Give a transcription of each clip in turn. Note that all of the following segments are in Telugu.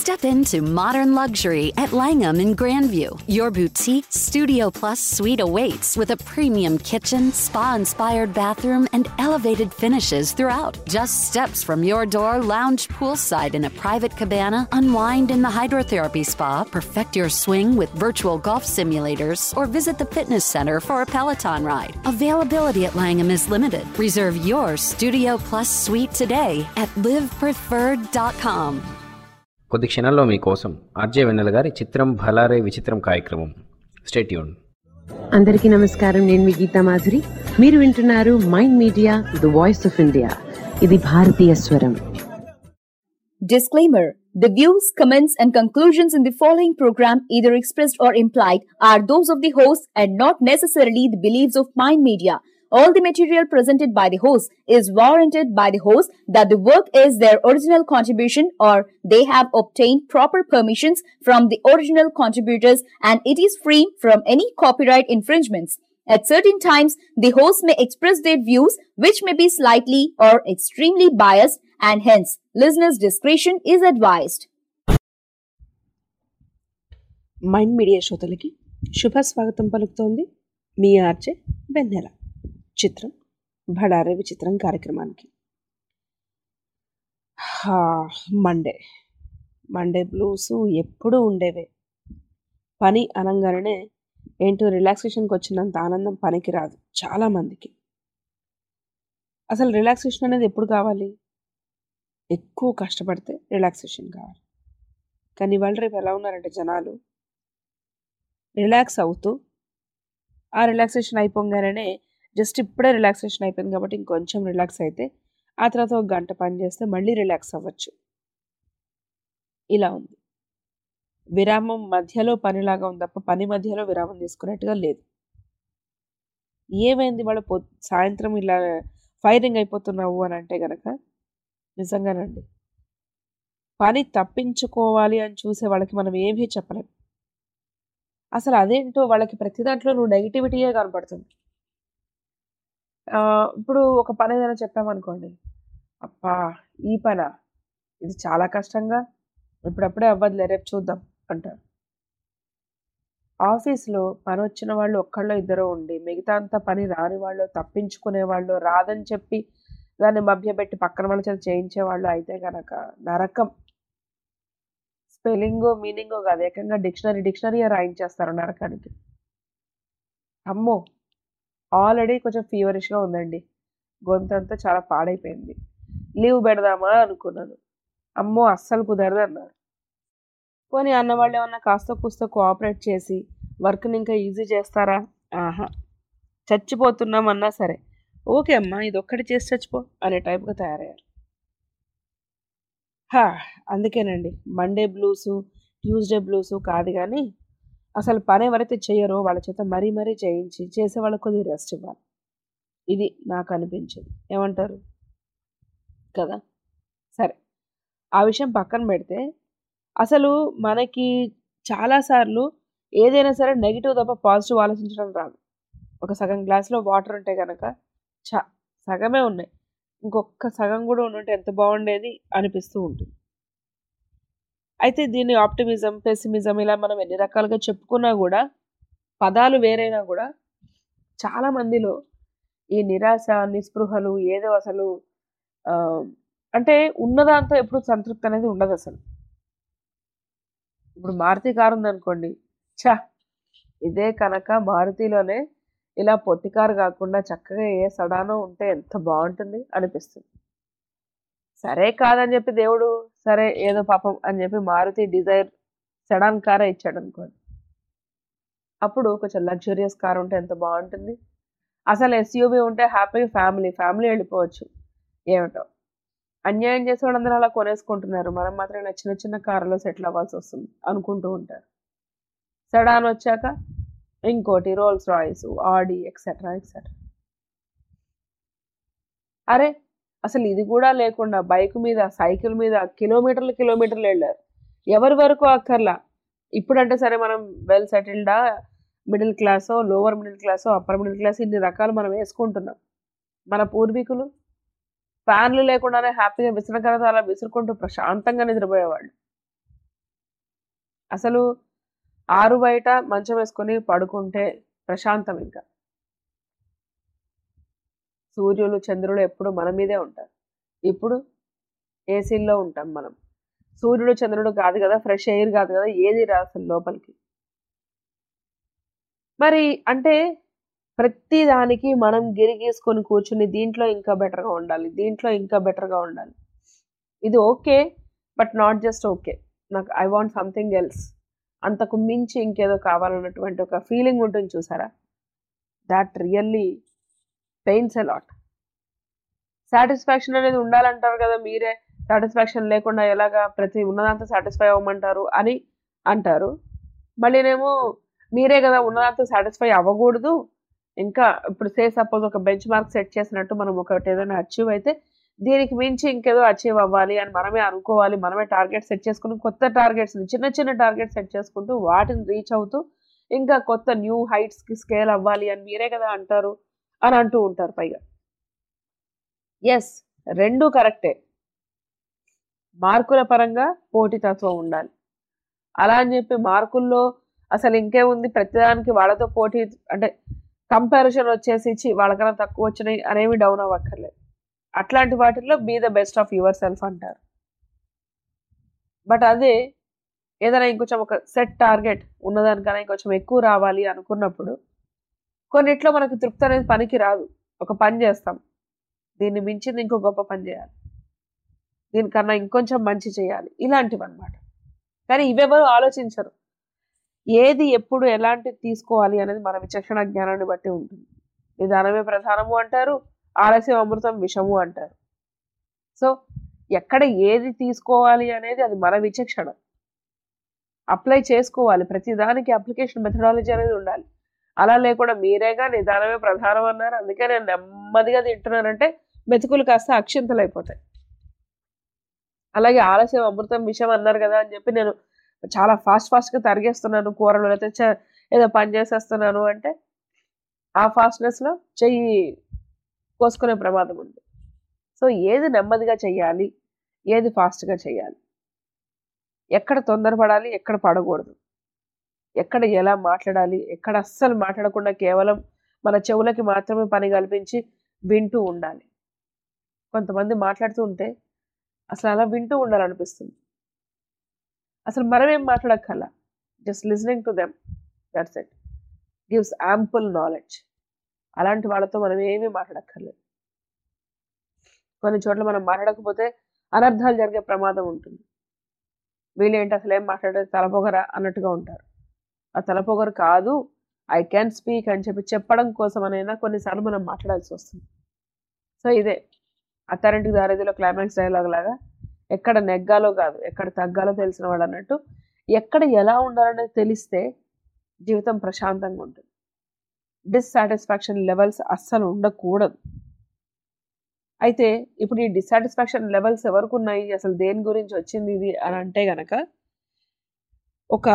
Step into modern luxury at Langham in Grandview. Your boutique Studio Plus suite awaits with a premium kitchen, spa inspired bathroom, and elevated finishes throughout. Just steps from your door, lounge poolside in a private cabana, unwind in the hydrotherapy spa, perfect your swing with virtual golf simulators, or visit the fitness center for a Peloton ride. Availability at Langham is limited. Reserve your Studio Plus suite today at livepreferred.com. కొద్ది క్షణాల్లో మీకోసం ఆర్జే వెన్నెల గారి చిత్రం భలారే విచిత్రం కార్యక్రమం స్టేట్యూన్ అందరికీ నమస్కారం నేను మీ గీతా మాధురి మీరు వింటున్నారు mind media the voice of India ఇది భారతీయ స్వరం Disclaimer The views, comments, and conclusions in the following program, either expressed or implied, are those of the host and not necessarily the beliefs of Mind Media. All the material presented by the host is warranted by the host that the work is their original contribution or they have obtained proper permissions from the original contributors and it is free from any copyright infringements. At certain times, the host may express their views which may be slightly or extremely biased and hence listeners' discretion is advised. Mind media శ్రోతలకి శుభ స్వాగతం పలుకుతోంది మీ ఆర్జే వెన్నెల చిత్రం భడారే విచిత్రం కార్యక్రమానికి హా, మండే మండే బ్లూస్ ఎప్పుడూ ఉండేవే పని అనగానే ఏంటో రిలాక్సేషన్కి వచ్చినంత ఆనందం పనికి రాదు చాలామందికి అసలు రిలాక్సేషన్ అనేది ఎప్పుడు కావాలి ఎక్కువ కష్టపడితే రిలాక్సేషన్ కావాలి కానీ ఇవాళ రేపు ఎలా ఉన్నారంటే జనాలు రిలాక్స్ అవుతూ ఆ రిలాక్సేషన్ అయిపోగానే జస్ట్ ఇప్పుడే రిలాక్సేషన్ అయిపోయింది కాబట్టి ఇంకొంచెం రిలాక్స్ అయితే ఆ తర్వాత ఒక గంట పని చేస్తే మళ్ళీ రిలాక్స్ అవ్వచ్చు ఇలా ఉంది విరామం మధ్యలో పనిలాగా ఉంది తప్ప పని మధ్యలో విరామం తీసుకున్నట్టుగా లేదు ఏమైంది వాళ్ళ పొ సాయంత్రం ఇలా ఫైరింగ్ అయిపోతున్నావు అని అంటే గనక నిజంగానండి పని తప్పించుకోవాలి అని చూసే వాళ్ళకి మనం ఏమీ చెప్పలేం అసలు అదేంటో వాళ్ళకి ప్రతి దాంట్లో నువ్వు నెగిటివిటీయే కనపడుతుంది ఆ, ఇప్పుడు ఒక పని ఏదైనా చెప్పామనుకోండి అబ్బా ఈ పనా ఇది చాలా కష్టంగా ఇప్పుడప్పుడే అవ్వదులే రేపు చూద్దాం అంటారు ఆఫీస్లో పని వచ్చిన వాళ్ళు ఒక్కళ్ళో ఇద్దరు ఉండి మిగతా అంతా పని రాని వాళ్ళు తప్పించుకునే వాళ్ళు రాదని చెప్పి దాన్ని మభ్యపెట్టి పక్కన వాళ్ళ చేత చేయించే వాళ్ళు అయితే కనుక నరకం స్పెల్లింగ్ మీనింగ్ కాదు ఏకంగా డిక్షనరీ డిక్షనరీ రాయించేస్తారు నరకానికి అమ్మో ఆల్రెడీ కొంచెం ఫీవరిష్గా ఉందండి గొంతంతా చాలా పాడైపోయింది లీవ్ పెడదామా అనుకున్నాను అమ్మో అస్సలు కుదరదు అన్నారు పోనీ అన్నవాళ్ళు ఏమన్నా కాస్త కూస్త కోఆపరేట్ చేసి వర్క్ని ఇంకా ఈజీ చేస్తారా ఆహా చచ్చిపోతున్నామన్నా సరే ఓకే అమ్మా ఇది ఒక్కటి చేసి చచ్చిపో అనే టైప్గా తయారయ్యారు హా అందుకేనండి మండే బ్లూసు ట్యూస్డే బ్లూసు కాదు కానీ అసలు పని ఎవరైతే చేయరో వాళ్ళ చేత మరీ మరీ చేయించి చేసే వాళ్ళకి కొద్దిగా రెస్ట్ ఇవ్వాలి ఇది నాకు అనిపించింది ఏమంటారు కదా సరే ఆ విషయం పక్కన పెడితే అసలు మనకి చాలాసార్లు ఏదైనా సరే నెగిటివ్ తప్ప పాజిటివ్ ఆలోచించడం రాదు ఒక సగం గ్లాస్లో వాటర్ ఉంటే కనుక చా సగమే ఉన్నాయి ఇంకొక సగం కూడా ఉండుంటే ఎంత బాగుండేది అనిపిస్తూ ఉంటుంది అయితే దీన్ని ఆప్టిమిజం పెసిమిజం ఇలా మనం ఎన్ని రకాలుగా చెప్పుకున్నా కూడా పదాలు వేరైనా కూడా చాలా మందిలో ఈ నిరాశ నిస్పృహలు ఏదో అసలు ఆ, అంటే ఉన్నదాంతో ఎప్పుడు సంతృప్తి అనేది ఉండదు అసలు ఇప్పుడు మారుతి కారు ఉందనుకోండి చా ఇదే కనుక మారుతిలోనే ఇలా పొట్టి కారు కాకుండా చక్కగా ఏ సడానో ఉంటే ఎంత బాగుంటుంది అనిపిస్తుంది సరే కాదని చెప్పి దేవుడు సరే ఏదో పాపం అని చెప్పి మారుతి డిజైర్ సెడాన్ కారే ఇచ్చాడు అనుకోండి అప్పుడు కొంచెం లగ్జరియస్ కార్ ఉంటే ఎంత బాగుంటుంది అసలు ఎస్యూబీ ఉంటే హ్యాపీగా ఫ్యామిలీ ఫ్యామిలీ వెళ్ళిపోవచ్చు ఏమిటో అన్యాయం చేసే వాళ్ళందరూ అలా కొనేసుకుంటున్నారు మనం మాత్రం ఇలా చిన్న చిన్న కారులో సెటిల్ అవ్వాల్సి వస్తుంది అనుకుంటూ ఉంటారు సెడాన్ వచ్చాక ఇంకోటి Rolls Royce Audi etcetera etcetera అరే అసలు ఇది కూడా లేకుండా బైక్ మీద సైకిల్ మీద కిలోమీటర్లు కిలోమీటర్లు వెళ్ళారు ఎవరి వరకు అక్కర్లా ఇప్పుడంటే సరే మనం వెల్ సెటిల్డా మిడిల్ క్లాసో లోవర్ మిడిల్ క్లాసో అప్పర్ మిడిల్ క్లాస్ ఇన్ని రకాలు మనం వేసుకుంటున్నాం మన పూర్వీకులు ఫ్యాన్లు లేకుండానే హ్యాపీగా విసనకరత అలా విసురుకుంటూ ప్రశాంతంగా నిద్రపోయేవాళ్ళు అసలు ఆరు బయట మంచం వేసుకొని పడుకుంటే ప్రశాంతం ఇంకా సూర్యులు చంద్రులు ఎప్పుడు మన మీదే ఉంటారు ఇప్పుడు ఏసీల్లో ఉంటాం మనం సూర్యుడు చంద్రుడు కాదు కదా ఫ్రెష్ ఎయిర్ కాదు కదా ఏది రా అసలు లోపలికి మరి అంటే ప్రతి దానికి మనం గిరిగీసుకొని కూర్చుని దీంట్లో ఇంకా బెటర్గా ఉండాలి దీంట్లో ఇంకా బెటర్గా ఉండాలి ఇది okay but not just okay నాకు ఐ వాంట్ సంథింగ్ ఎల్స్ అంతకు మించి ఇంకేదో కావాలన్నటువంటి ఒక ఫీలింగ్ ఉంటుంది చూసారా that really pains a lot satisfaction అనేది ఉండాలంటారు కదా మీరే సాటిస్ఫాక్షన్ లేకుండా ఎలాగా ప్రతి ఉన్నదంతా సాటిస్ఫై అవ్వమంటారు అని అంటారు మళ్ళీనేమో మీరే కదా ఉన్నదంతా సాటిస్ఫై అవ్వకూడదు ఇంకా ఇప్పుడు సే సపోజ్ ఒక బెంచ్ మార్క్ సెట్ చేసినట్టు మనం ఒకటి ఏదైనా అచీవ్ అయితే దీనికి మించి ఇంకేదో అచీవ్ అవ్వాలి అని మనమే అనుకోవాలి మనమే టార్గెట్ సెట్ చేసుకుని కొత్త టార్గెట్స్ చిన్న చిన్న టార్గెట్ సెట్ చేసుకుంటూ వాటిని రీచ్ అవుతూ ఇంకా కొత్త న్యూ హైట్స్కి స్కేల్ అవ్వాలి అని మీరే కదా అంటారు అని అంటూ ఉంటారు పైగా ఎస్ రెండు కరెక్టే మార్కుల పరంగా పోటీతత్వం ఉండాలి అలా అని చెప్పి మార్కుల్లో అసలు ఇంకేముంది ప్రతిదానికి వాళ్ళతో పోటీ అంటే కంపారిజన్ వచ్చేసి చి వాళ్ళకన్నా తక్కువ వచ్చినాయి అనేవి డౌన్ అవ్వక్కర్లేదు అట్లాంటి వాటిల్లో be the best of yourself అంటారు బట్ అదే ఏదైనా ఇంకొంచెం ఒక సెట్ టార్గెట్ ఉన్నదానికన్నా ఇంకొంచెం ఎక్కువ రావాలి అనుకున్నప్పుడు కొన్నిట్లో మనకి తృప్తి అనేది పనికి రాదు ఒక పని చేస్తాం దీన్ని మించింది ఇంకో గొప్ప పని చేయాలి దీనికన్నా ఇంకొంచెం మంచి చేయాలి ఇలాంటివి అనమాట కానీ ఇవెవరు ఆలోచించరు ఏది ఎప్పుడు ఎలాంటిది తీసుకోవాలి అనేది మన విచక్షణ జ్ఞానాన్ని బట్టి ఉంటుంది నిదానమే ప్రధానము అంటారు ఆలస్యం అమృతం విషము అంటారు సో ఎక్కడ ఏది తీసుకోవాలి అనేది అది మన విచక్షణ అప్లై చేసుకోవాలి ప్రతి దానికి అప్లికేషన్ మెథడాలజీ అనేది ఉండాలి అలా లేకుండా మీరేగా నిదానమే ప్రధానం అన్నారు అందుకే నేను నెమ్మదిగా తింటున్నానంటే మెతుకులు కాస్త అక్షింతలు అయిపోతాయి అలాగే ఆలస్యం అమృతం విషయం అన్నారు కదా అని చెప్పి నేను చాలా ఫాస్ట్ ఫాస్ట్గా తరిగేస్తున్నాను కూరలు లేకపోతే చ- ఏదో పని చేసేస్తున్నాను అంటే ఆ ఫాస్ట్నెస్లో చెయ్యి కోసుకునే ప్రమాదం ఉంది సో ఏది నెమ్మదిగా చేయాలి ఏది ఫాస్ట్గా చేయాలి ఎక్కడ తొందరపడాలి ఎక్కడ పడకూడదు ఎక్కడ ఎలా మాట్లాడాలి ఎక్కడ అస్సలు మాట్లాడకుండా కేవలం మన చెవులకి మాత్రమే పని కల్పించి వింటూ ఉండాలి కొంతమంది మాట్లాడుతూ ఉంటే అసలు అలా వింటూ ఉండాలనిపిస్తుంది అసలు మనం ఏం మాట్లాడక్కర్లా just listening to them that's it gives ample knowledge అలాంటి వాళ్ళతో మనం ఏమీ మాట్లాడక్కర్లేదు కొన్ని చోట్ల మనం మాట్లాడకపోతే అనర్థాలు జరిగే ప్రమాదం ఉంటుంది వీళ్ళు ఏంటి అసలు ఏం మాట్లాడేది తలపొగరా అన్నట్టుగా ఉంటారు ఆ తలపొగరు కాదు ఐ క్యాన్ స్పీక్ అని చెప్పి చెప్పడం కోసమైనా కొన్నిసార్లు మనం మాట్లాడాల్సి వస్తుంది సో ఇదే అత్తారింటికి దారేదిలో క్లైమాక్స్ డైలాగ్ లాగా ఎక్కడ నెగ్గాలో కాదు ఎక్కడ తగ్గాలో తెలిసిన వాడు అన్నట్టు ఎక్కడ ఎలా ఉండాలనేది తెలిస్తే జీవితం ప్రశాంతంగా ఉంటుంది డిస్సాటిస్ఫాక్షన్ లెవెల్స్ అస్సలు ఉండకూడదు అయితే ఇప్పుడు ఈ డిస్సాటిస్ఫాక్షన్ లెవెల్స్ ఎవరికి ఉన్నాయి అసలు దేని గురించి వచ్చింది ఇది అని అంటే గనక ఒక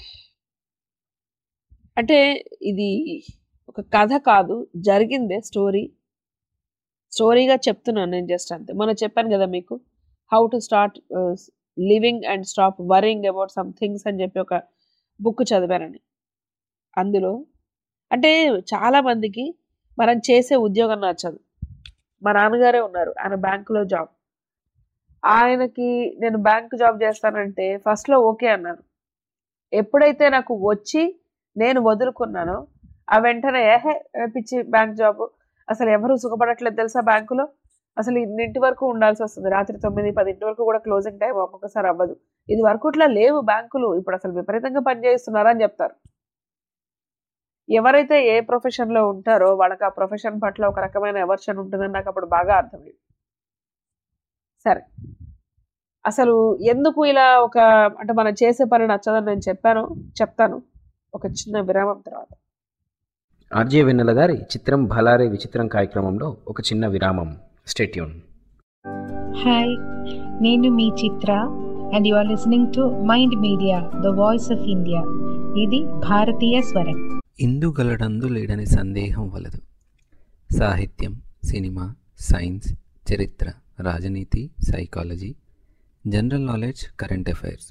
అంటే ఇది ఒక కథ కాదు జరిగిందే స్టోరీ స్టోరీగా చెప్తున్నాను నేను జస్ట్ అంతే మొన్న చెప్పాను కదా మీకు how to start living and stop worrying about some things అని చెప్పి ఒక బుక్ చదివానని అందులో అంటే చాలా మందికి మనం చేసే ఉద్యోగం నచ్చదు మా నాన్నగారే ఉన్నారు ఆయన బ్యాంకులో జాబ్ ఆయనకి నేను బ్యాంక్ జాబ్ చేస్తానంటే ఫస్ట్లో ఓకే అన్నారు ఎప్పుడైతే నాకు వచ్చి నేను వదులుకున్నానో ఆ వెంటనే ఏహే ఏ పిచ్చి బ్యాంక్ జాబ్ అసలు ఎవరు సుఖపడట్లేదు తెలుసా బ్యాంకులో అసలు ఇన్నింటి వరకు ఉండాల్సి వస్తుంది రాత్రి తొమ్మిది పదింటి వరకు కూడా క్లోజింగ్ టైం ఒక్కొక్కసారి అవ్వదు ఇది వరకు ఇట్లా లేవు బ్యాంకులు ఇప్పుడు అసలు విపరీతంగా పనిచేస్తున్నారా అని చెప్తారు ఎవరైతే ఏ ప్రొఫెషన్లో ఉంటారో వాళ్ళకి ఆ ప్రొఫెషన్ పట్ల ఒక రకమైన ఎవర్షన్ ఉంటుందని నాకు అప్పుడు బాగా అర్థమైంది సరే అసలు ఎందుకు ఇలా ఒక అంటే మనం చేసే పని నచ్చదని నేను చెప్పాను చెప్తాను ఒక చిన్న విరామం తర్వాత ఆర్జే వెన్నెల గారి చిత్రం భలారే విచిత్రం కార్యక్రమంలో ఒక చిన్న విరామం స్టేట్యూన్ హాయ్ నేను మీ Chitra and you are listening to mind media the voice of India ఇది భారతీయ స్వరం ఇందుగలడందు లేడని సందేహం వలదు సాహిత్యం సినిమా సైన్స్ చరిత్ర రాజనీతి psychology general knowledge current affairs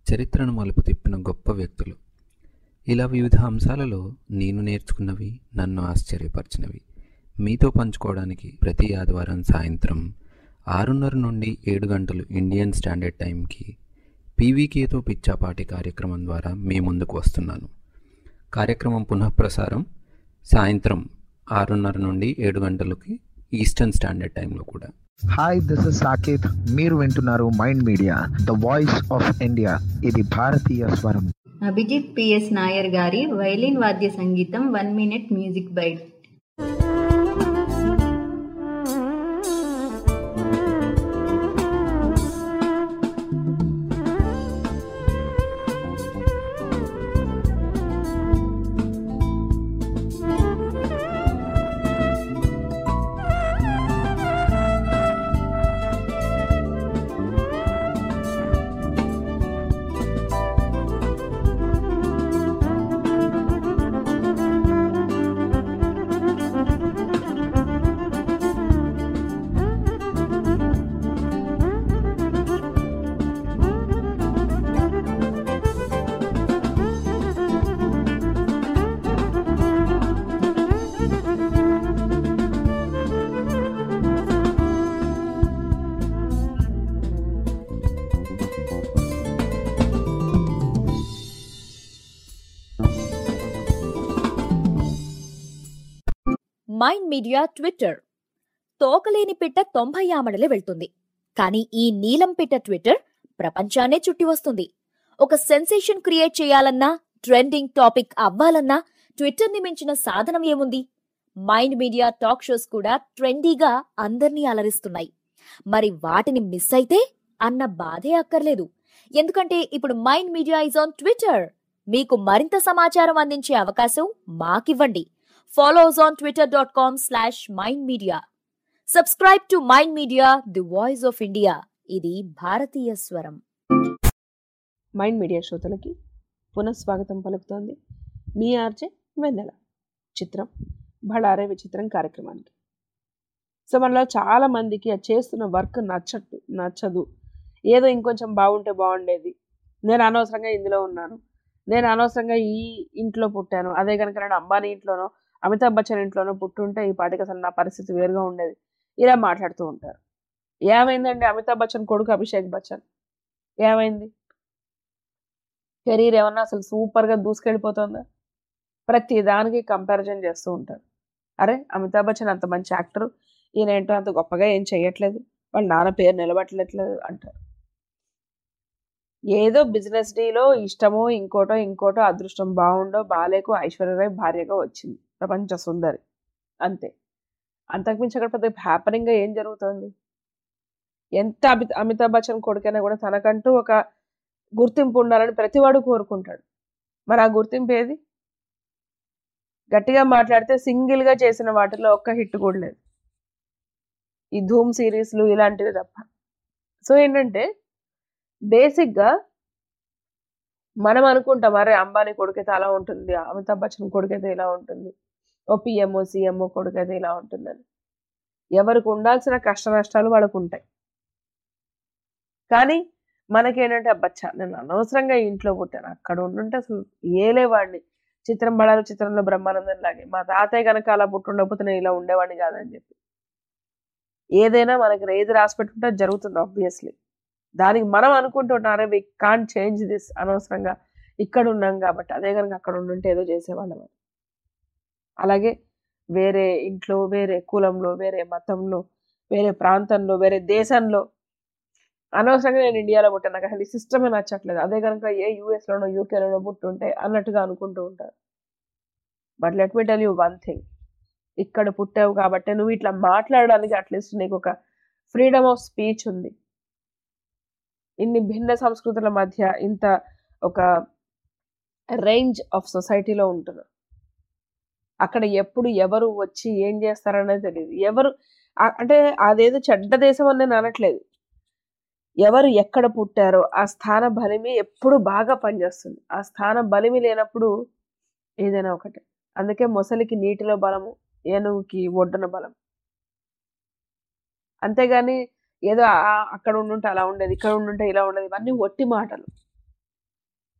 చరిత్రను మలుపు తిప్పిన గొప్ప వ్యక్తులు ఇలా వివిధ అంశాలలో నేను నేర్చుకున్నవి నన్ను ఆశ్చర్యపరిచినవి మీతో పంచుకోవడానికి ప్రతి ఆదివారం సాయంత్రం ఆరున్నర నుండి ఏడు గంటలు ఇండియన్ స్టాండర్డ్ టైంకి పీవీకేతో పిచ్చాపాటి కార్యక్రమం ద్వారా మీ ముందుకు వస్తున్నాను కార్యక్రమం పునఃప్రసారం సాయంత్రం ఆరున్నర నుండి ఏడు గంటలకి ఈస్టర్న్ స్టాండర్డ్ టైంలో కూడా హాయ్ దిస్ ఇస్ సాకేత్ మీరు వింటున్నారు mind media the voice of India ఇది భారతీయ స్వరం అభిజిత్ పిఎస్ నాయర్ గారి వైలిన్ వాద్య సంగీతం one minute music bite mind media Twitter తోకలేని పిట్ట తొంభై ఆమడలే వెళ్తుంది కానీ ఈ నీలం పిట్ట ట్విట్టర్ ప్రపంచాన్నే చుట్టి వస్తుంది ఒక సెన్సేషన్ క్రియేట్ చేయాలన్నా ట్రెండింగ్ టాపిక్ అవ్వాలన్నా ట్విట్టర్ ని మించిన సాధనం ఏముంది మైండ్ మీడియా టాక్ షోస్ కూడా ట్రెండీగా అందర్నీ అలరిస్తున్నాయి మరి వాటిని మిస్ అయితే అన్న బాధే అక్కర్లేదు ఎందుకంటే ఇప్పుడు mind media is on Twitter మీకు మరింత సమాచారం అందించే అవకాశం మాకివ్వండి follow us on Twitter dot com slash mind media subscribe to mind media the voice of India ఇది భారతీయ స్వరం మైండ్ మీడియా శ్రోతలకి పునఃస్వాగతం పలుకుతోంది మీ ఆర్జే వెన్నెల చిత్రం బళారే విచిత్రం కార్యక్రమానికి సో మనలో చాలా మందికి అది చేస్తున్న వర్క్ నచ్చట్టు నచ్చదు ఏదో ఇంకొంచెం బాగుంటే బాగుండేది నేను అనవసరంగా ఇందులో ఉన్నాను నేను అనవసరంగా ఈ ఇంట్లో పుట్టాను అదే కనుక నేను అంబానీ ఇంట్లోనో అమితాబ్ బచ్చన్ ఇంట్లోనో పుట్టుంటే ఈ పాటికి అసలు నా పరిస్థితి వేరుగా ఉండేది ఇలా మాట్లాడుతూ ఉంటారు ఏమైందండి అమితాబ్ బచ్చన్ కొడుకు అభిషేక్ బచ్చన్ ఏమైంది కెరీర్ ఏమన్నా అసలు సూపర్గా దూసుకెళ్ళిపోతుందా ప్రతి దానికి కంపారిజన్ చేస్తూ ఉంటారు అరే అమితాబ్ బచ్చన్ అంత మంచి యాక్టర్ ఈయన ఏంటో అంత గొప్పగా ఏం చేయట్లేదు వాళ్ళ నాన్న పేరు నిలబట్టలేదు అంటారు ఏదో బిజినెస్ డీలో ఇష్టమో ఇంకోటో ఇంకోటో అదృష్టం బాగుండో బాలేకో ఐశ్వర్యరాయ్ భార్యగా వచ్చింది ప్రపంచ సుందరి అంతే అంతకుమించి అక్కడ పెద్ద హ్యాపనింగ్గా ఏం జరుగుతుంది ఎంత అమి అమితాబ్ బచ్చన్ కొడుకైనా కూడా తనకంటూ ఒక గుర్తింపు ఉండాలని ప్రతివాడు కోరుకుంటాడు మరి ఆ గుర్తింపు ఏది గట్టిగా మాట్లాడితే సింగిల్గా చేసిన వాటిలో ఒక్క హిట్ కూడా లేదు ఈ ధూమ్ సిరీస్లు ఇలాంటివి తప్ప సో ఏంటంటే బేసిక్గా మనం అనుకుంటాం అరే అంబానీ కొడుకైతే అలా ఉంటుంది అమితాబ్ బచ్చన్ కొడుకైతే ఇలా ఉంటుంది ఓ పిఎంఓ సిఎంఓ కొడుకైతే ఇలా ఉంటుందని ఎవరికి ఉండాల్సిన కష్ట నష్టాలు వాళ్ళకు ఉంటాయి కానీ మనకేంటంటే అబ్బచ్చా నేను అనవసరంగా ఇంట్లో పుట్టాను అక్కడ ఉండుంటే అసలు ఏలేవాడిని చిత్రం బడాలి చిత్రంలో బ్రహ్మానందం లాగే మా తాతయ్య కనుక అలా పుట్టుండకపోతే నేను ఇలా ఉండేవాడిని కాదని చెప్పి ఏదైనా మనకి ఏది రాసి పెట్టుంటే అది జరుగుతుంది ఆబ్వియస్లీ దానికి మనం అనుకుంటున్నారే వి కాంట్ చేంజ్ దిస్ అనవసరంగా ఇక్కడ ఉన్నాం కాబట్టి అదే కనుక అక్కడ ఉండుంటే ఏదో చేసేవాళ్ళం అని అలాగే వేరే ఇంట్లో వేరే కులంలో వేరే మతంలో వేరే ప్రాంతంలో వేరే దేశంలో అనవసరంగా నేను ఇండియాలో పుట్టాను నాకు అసలు ఈ సిస్టమే నచ్చట్లేదు అదే కనుక ఏ యూఎస్లోనో యూకేలోనో పుట్టుంటే అన్నట్టుగా అనుకుంటూ ఉంటారు but let me tell you one thing ఇక్కడ పుట్టావు కాబట్టి నువ్వు ఇట్లా మాట్లాడడానికి అట్లీస్ట్ నీకు ఒక ఫ్రీడమ్ ఆఫ్ స్పీచ్ ఉంది ఇన్ని భిన్న సంస్కృతుల మధ్య ఇంత ఒక రేంజ్ ఆఫ్ సొసైటీలో ఉంటున్నారు అక్కడ ఎప్పుడు ఎవరు వచ్చి ఏం చేస్తారనేది తెలియదు ఎవరు అంటే అదేదో చెడ్డ దేశం అని నేను అనట్లేదు ఎవరు ఎక్కడ పుట్టారో ఆ స్థాన బలిమి ఎప్పుడు బాగా పనిచేస్తుంది ఆ స్థాన బలిమి లేనప్పుడు ఏదైనా ఒకటే అందుకే మొసలికి నీటిలో బలము ఏనుగుకి ఒడ్డున బలం అంతేగాని ఏదో అక్కడ ఉండుంటే అలా ఉండేది ఇక్కడ ఉండుంటే ఇలా ఉండేది ఇవన్నీ ఒట్టి మాటలు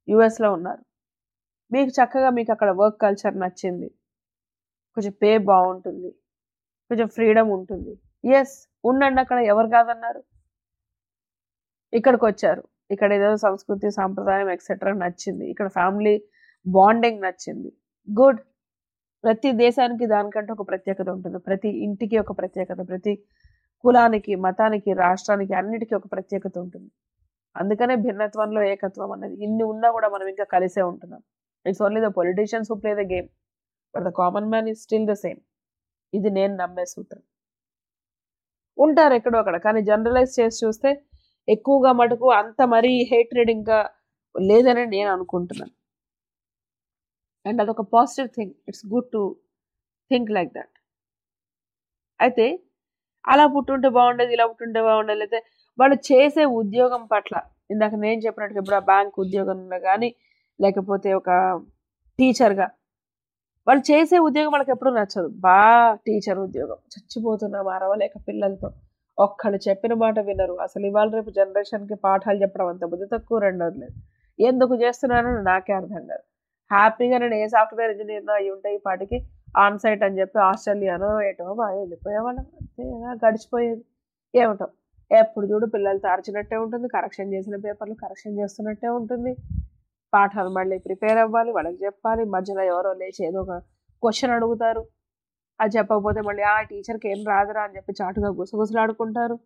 యుఎస్లో ఉన్నారు మీకు చక్కగా మీకు అక్కడ వర్క్ కల్చర్ నచ్చింది కొంచెం పే బాగుంటుంది కొంచెం ఫ్రీడమ్ ఉంటుంది ఎస్ ఉండండి అక్కడ ఎవరు కాదన్నారు ఇక్కడికి వచ్చారు ఇక్కడ ఏదో సంస్కృతి సాంప్రదాయం ఎక్సెట్రా నచ్చింది ఇక్కడ ఫ్యామిలీ బాండింగ్ నచ్చింది గుడ్ ప్రతి దేశానికి దానికంటే ఒక ప్రత్యేకత ఉంటుంది ప్రతి ఇంటికి ఒక ప్రత్యేకత ప్రతి కులానికి మతానికి రాష్ట్రానికి అన్నిటికీ ఒక ప్రత్యేకత ఉంటుంది అందుకనే భిన్నత్వంలో ఏకత్వం అన్నది ఇన్ని ఉన్నా కూడా మనం ఇంకా కలిసే ఉంటున్నాం it's only the politicians who play the game but the common man is still the same ఇది నేను నమ్మే సూత్రం ఉంటారు ఎక్కడో అక్కడ కానీ జనరలైజ్ చేసి చూస్తే ఎక్కువగా మటుకు అంత మరీ హేట్రెడ్ ఇంకా లేదని నేను అనుకుంటున్నాను అండ్ అదొక positive thing it's good to think like that అయితే అలా పుట్టుంటే బాగుండేది ఇలా పుట్టుంటే బాగుండేది అయితే వాళ్ళు చేసే ఉద్యోగం పట్ల ఇందాక నేను చెప్పినట్టుగా ఇప్పుడు ఆ బ్యాంక్ ఉద్యోగంలో కానీ లేకపోతే ఒక టీచర్గా వాళ్ళు చేసే ఉద్యోగం వాళ్ళకి ఎప్పుడు నచ్చదు బా టీచర్ ఉద్యోగం చచ్చిపోతున్నాం అరవలేక పిల్లలతో ఒక్కళ్ళు చెప్పిన మాట వినరు అసలు ఇవాళ రేపు జనరేషన్కి పాఠాలు చెప్పడం అంత బుద్ధి తక్కువ రెండోది లేదు ఎందుకు చేస్తున్నానని నాకే అర్థం కాదు హ్యాపీగా నేను ఏ సాఫ్ట్వేర్ ఇంజనీర్నో అయి ఉంటే ఈ పాటికి ఆన్ సైట్ అని చెప్పి ఆస్ట్రేలియానో ఏటో బాగా వెళ్ళిపోయేవాళ్ళం అంతేగా గడిచిపోయేది ఏమిటో ఎప్పుడు చూడు పిల్లలు తార్చినట్టే ఉంటుంది కరెక్షన్ చేసిన పేపర్లు కరెక్షన్ చేస్తున్నట్టే ఉంటుంది పాఠాలు మళ్ళీ ప్రిపేర్ అవ్వాలి వాళ్ళకి చెప్పాలి మధ్యలో ఎవరో లేచి ఏదో ఒక క్వశ్చన్ అడుగుతారు అది చెప్పకపోతే మళ్ళీ ఆ టీచర్కి ఏం రాదురా అని చెప్పి చాటుగా గుసగుసలాడుకుంటారు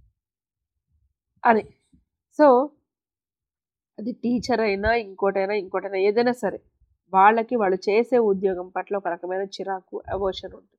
అని సో అది టీచర్ అయినా ఇంకోటైనా ఇంకోటైనా ఏదైనా సరే వాళ్ళకి వాళ్ళు చేసే ఉద్యోగం పట్ల ఒక రకమైన చిరాకు అవోషన్ ఉంటుంది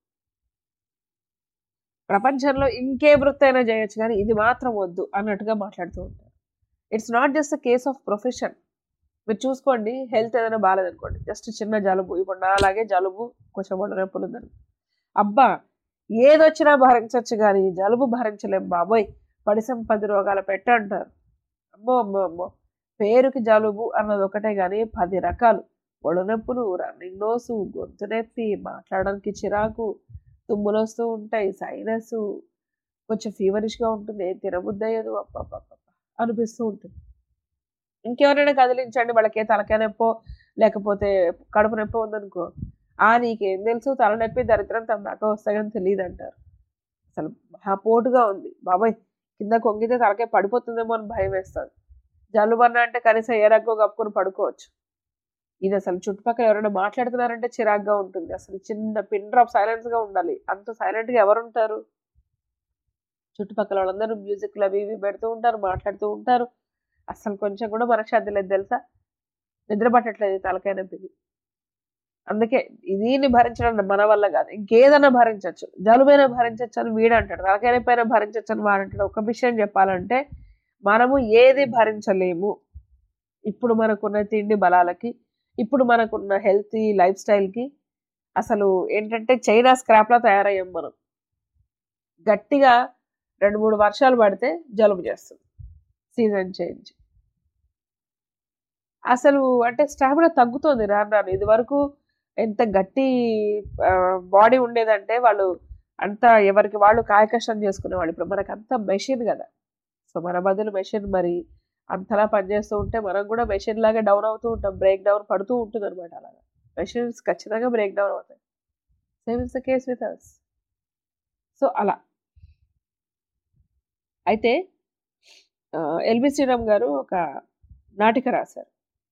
ప్రపంచంలో ఇంకే వృత్తి అయినా చేయొచ్చు కానీ ఇది మాత్రం వద్దు అన్నట్టుగా మాట్లాడుతూ ఉంటారు it's not just a case of profession మీరు చూసుకోండి హెల్త్ ఏదైనా బాగాలేదనుకోండి జస్ట్ చిన్న జలుబు ఇప్పుడు నా అలాగే జలుబు కొంచెం ఒళ్ళు నొప్పులు ఉందని అబ్బా ఏదొచ్చినా భరించవచ్చు కానీ జలుబు భరించలేం బాబోయ్ పడిసం పది రోగాల పెట్ట అంటారు అమ్మో అమ్మో అమ్మో పేరుకి జలుబు అన్నది ఒకటే కానీ పది రకాలు ఒళ్ళు నొప్పులు రన్నింగ్ నోసు గొంతు నొప్పి మాట్లాడడానికి చిరాకు తుమ్ములు వస్తూ ఉంటాయి సైనస్ కొంచెం ఫీవరిష్గా ఉంటుంది ఏం తినబుద్ధి అయ్యదు అప్ప అనిపిస్తూ ఉంటుంది ఇంకెవరైనా కదిలించండి వాళ్ళకి ఏ తలకాయ నొప్పో లేకపోతే కడుపు నొప్పి ఉందనుకో ఆ నీకేం తెలుసు తలనొప్పి దరిద్రం తన దాకా వస్తాయని తెలియదు అంటారు అసలు మహా పోటుగా ఉంది బాబాయ్ కింద కొంగితే తలకాయ పడిపోతుందేమో అని భయం వేస్తుంది జలుబన్న అంటే కనీసం ఏ రగ్గో కప్పుకొని పడుకోవచ్చు ఇది అసలు చుట్టుపక్కల ఎవరైనా మాట్లాడుతున్నారంటే చిరాగ్గా ఉంటుంది అసలు చిన్న పిన్ డ్రాప్ సైలెన్స్గా ఉండాలి అంత సైలెంట్గా ఎవరు ఉంటారు చుట్టుపక్కల వాళ్ళందరూ మ్యూజిక్లు అవి ఇవి పెడుతూ ఉంటారు మాట్లాడుతూ ఉంటారు అసలు కొంచెం కూడా మనశ్శాంతి లేదు తెలుసా నిద్ర పట్టట్లేదు తలకాయ నొప్పికి అందుకే దీన్ని భరించడం మన వల్ల కాదు ఇంకేదైనా భరించవచ్చు జలుబైనా భరించవచ్చు అని వీడు అంటాడు తలకాయ నొప్పి అయినా భరించవచ్చు అని వాడు అంటాడు ఒక విషయం చెప్పాలంటే మనము ఏది భరించలేము ఇప్పుడు మనకున్న తిండి బలాలకి ఇప్పుడు మనకున్న హెల్తీ లైఫ్ స్టైల్కి అసలు ఏంటంటే చైనా స్క్రాప్లా తయారయ్యాం మనం గట్టిగా రెండు మూడు వర్షాలు పడితే జలుబు చేస్తుంది సీజన్ చేంజ్ అసలు అంటే స్టామినా తగ్గుతుంది రాను రాను ఇది వరకు ఎంత గట్టి బాడీ ఉండేదంటే వాళ్ళు అంతా ఎవరికి వాళ్ళు కాయకష్టం చేసుకునేవాళ్ళు ఇప్పుడు మనకు అంత మెషిన్ కదా సో మన బదులు మెషిన్ మరి అంతలా పనిచేస్తూ ఉంటే మనం కూడా మెషిన్ లాగా డౌన్ అవుతూ ఉంటాం బ్రేక్ డౌన్ పడుతూ ఉంటుంది అనమాట అలాగా మెషిన్స్ ఖచ్చితంగా బ్రేక్ డౌన్ అవుతాయి same is the case with us so అలా అయితే ఎల్బి శ్రీరామ్ గారు ఒక నాటిక రాశారు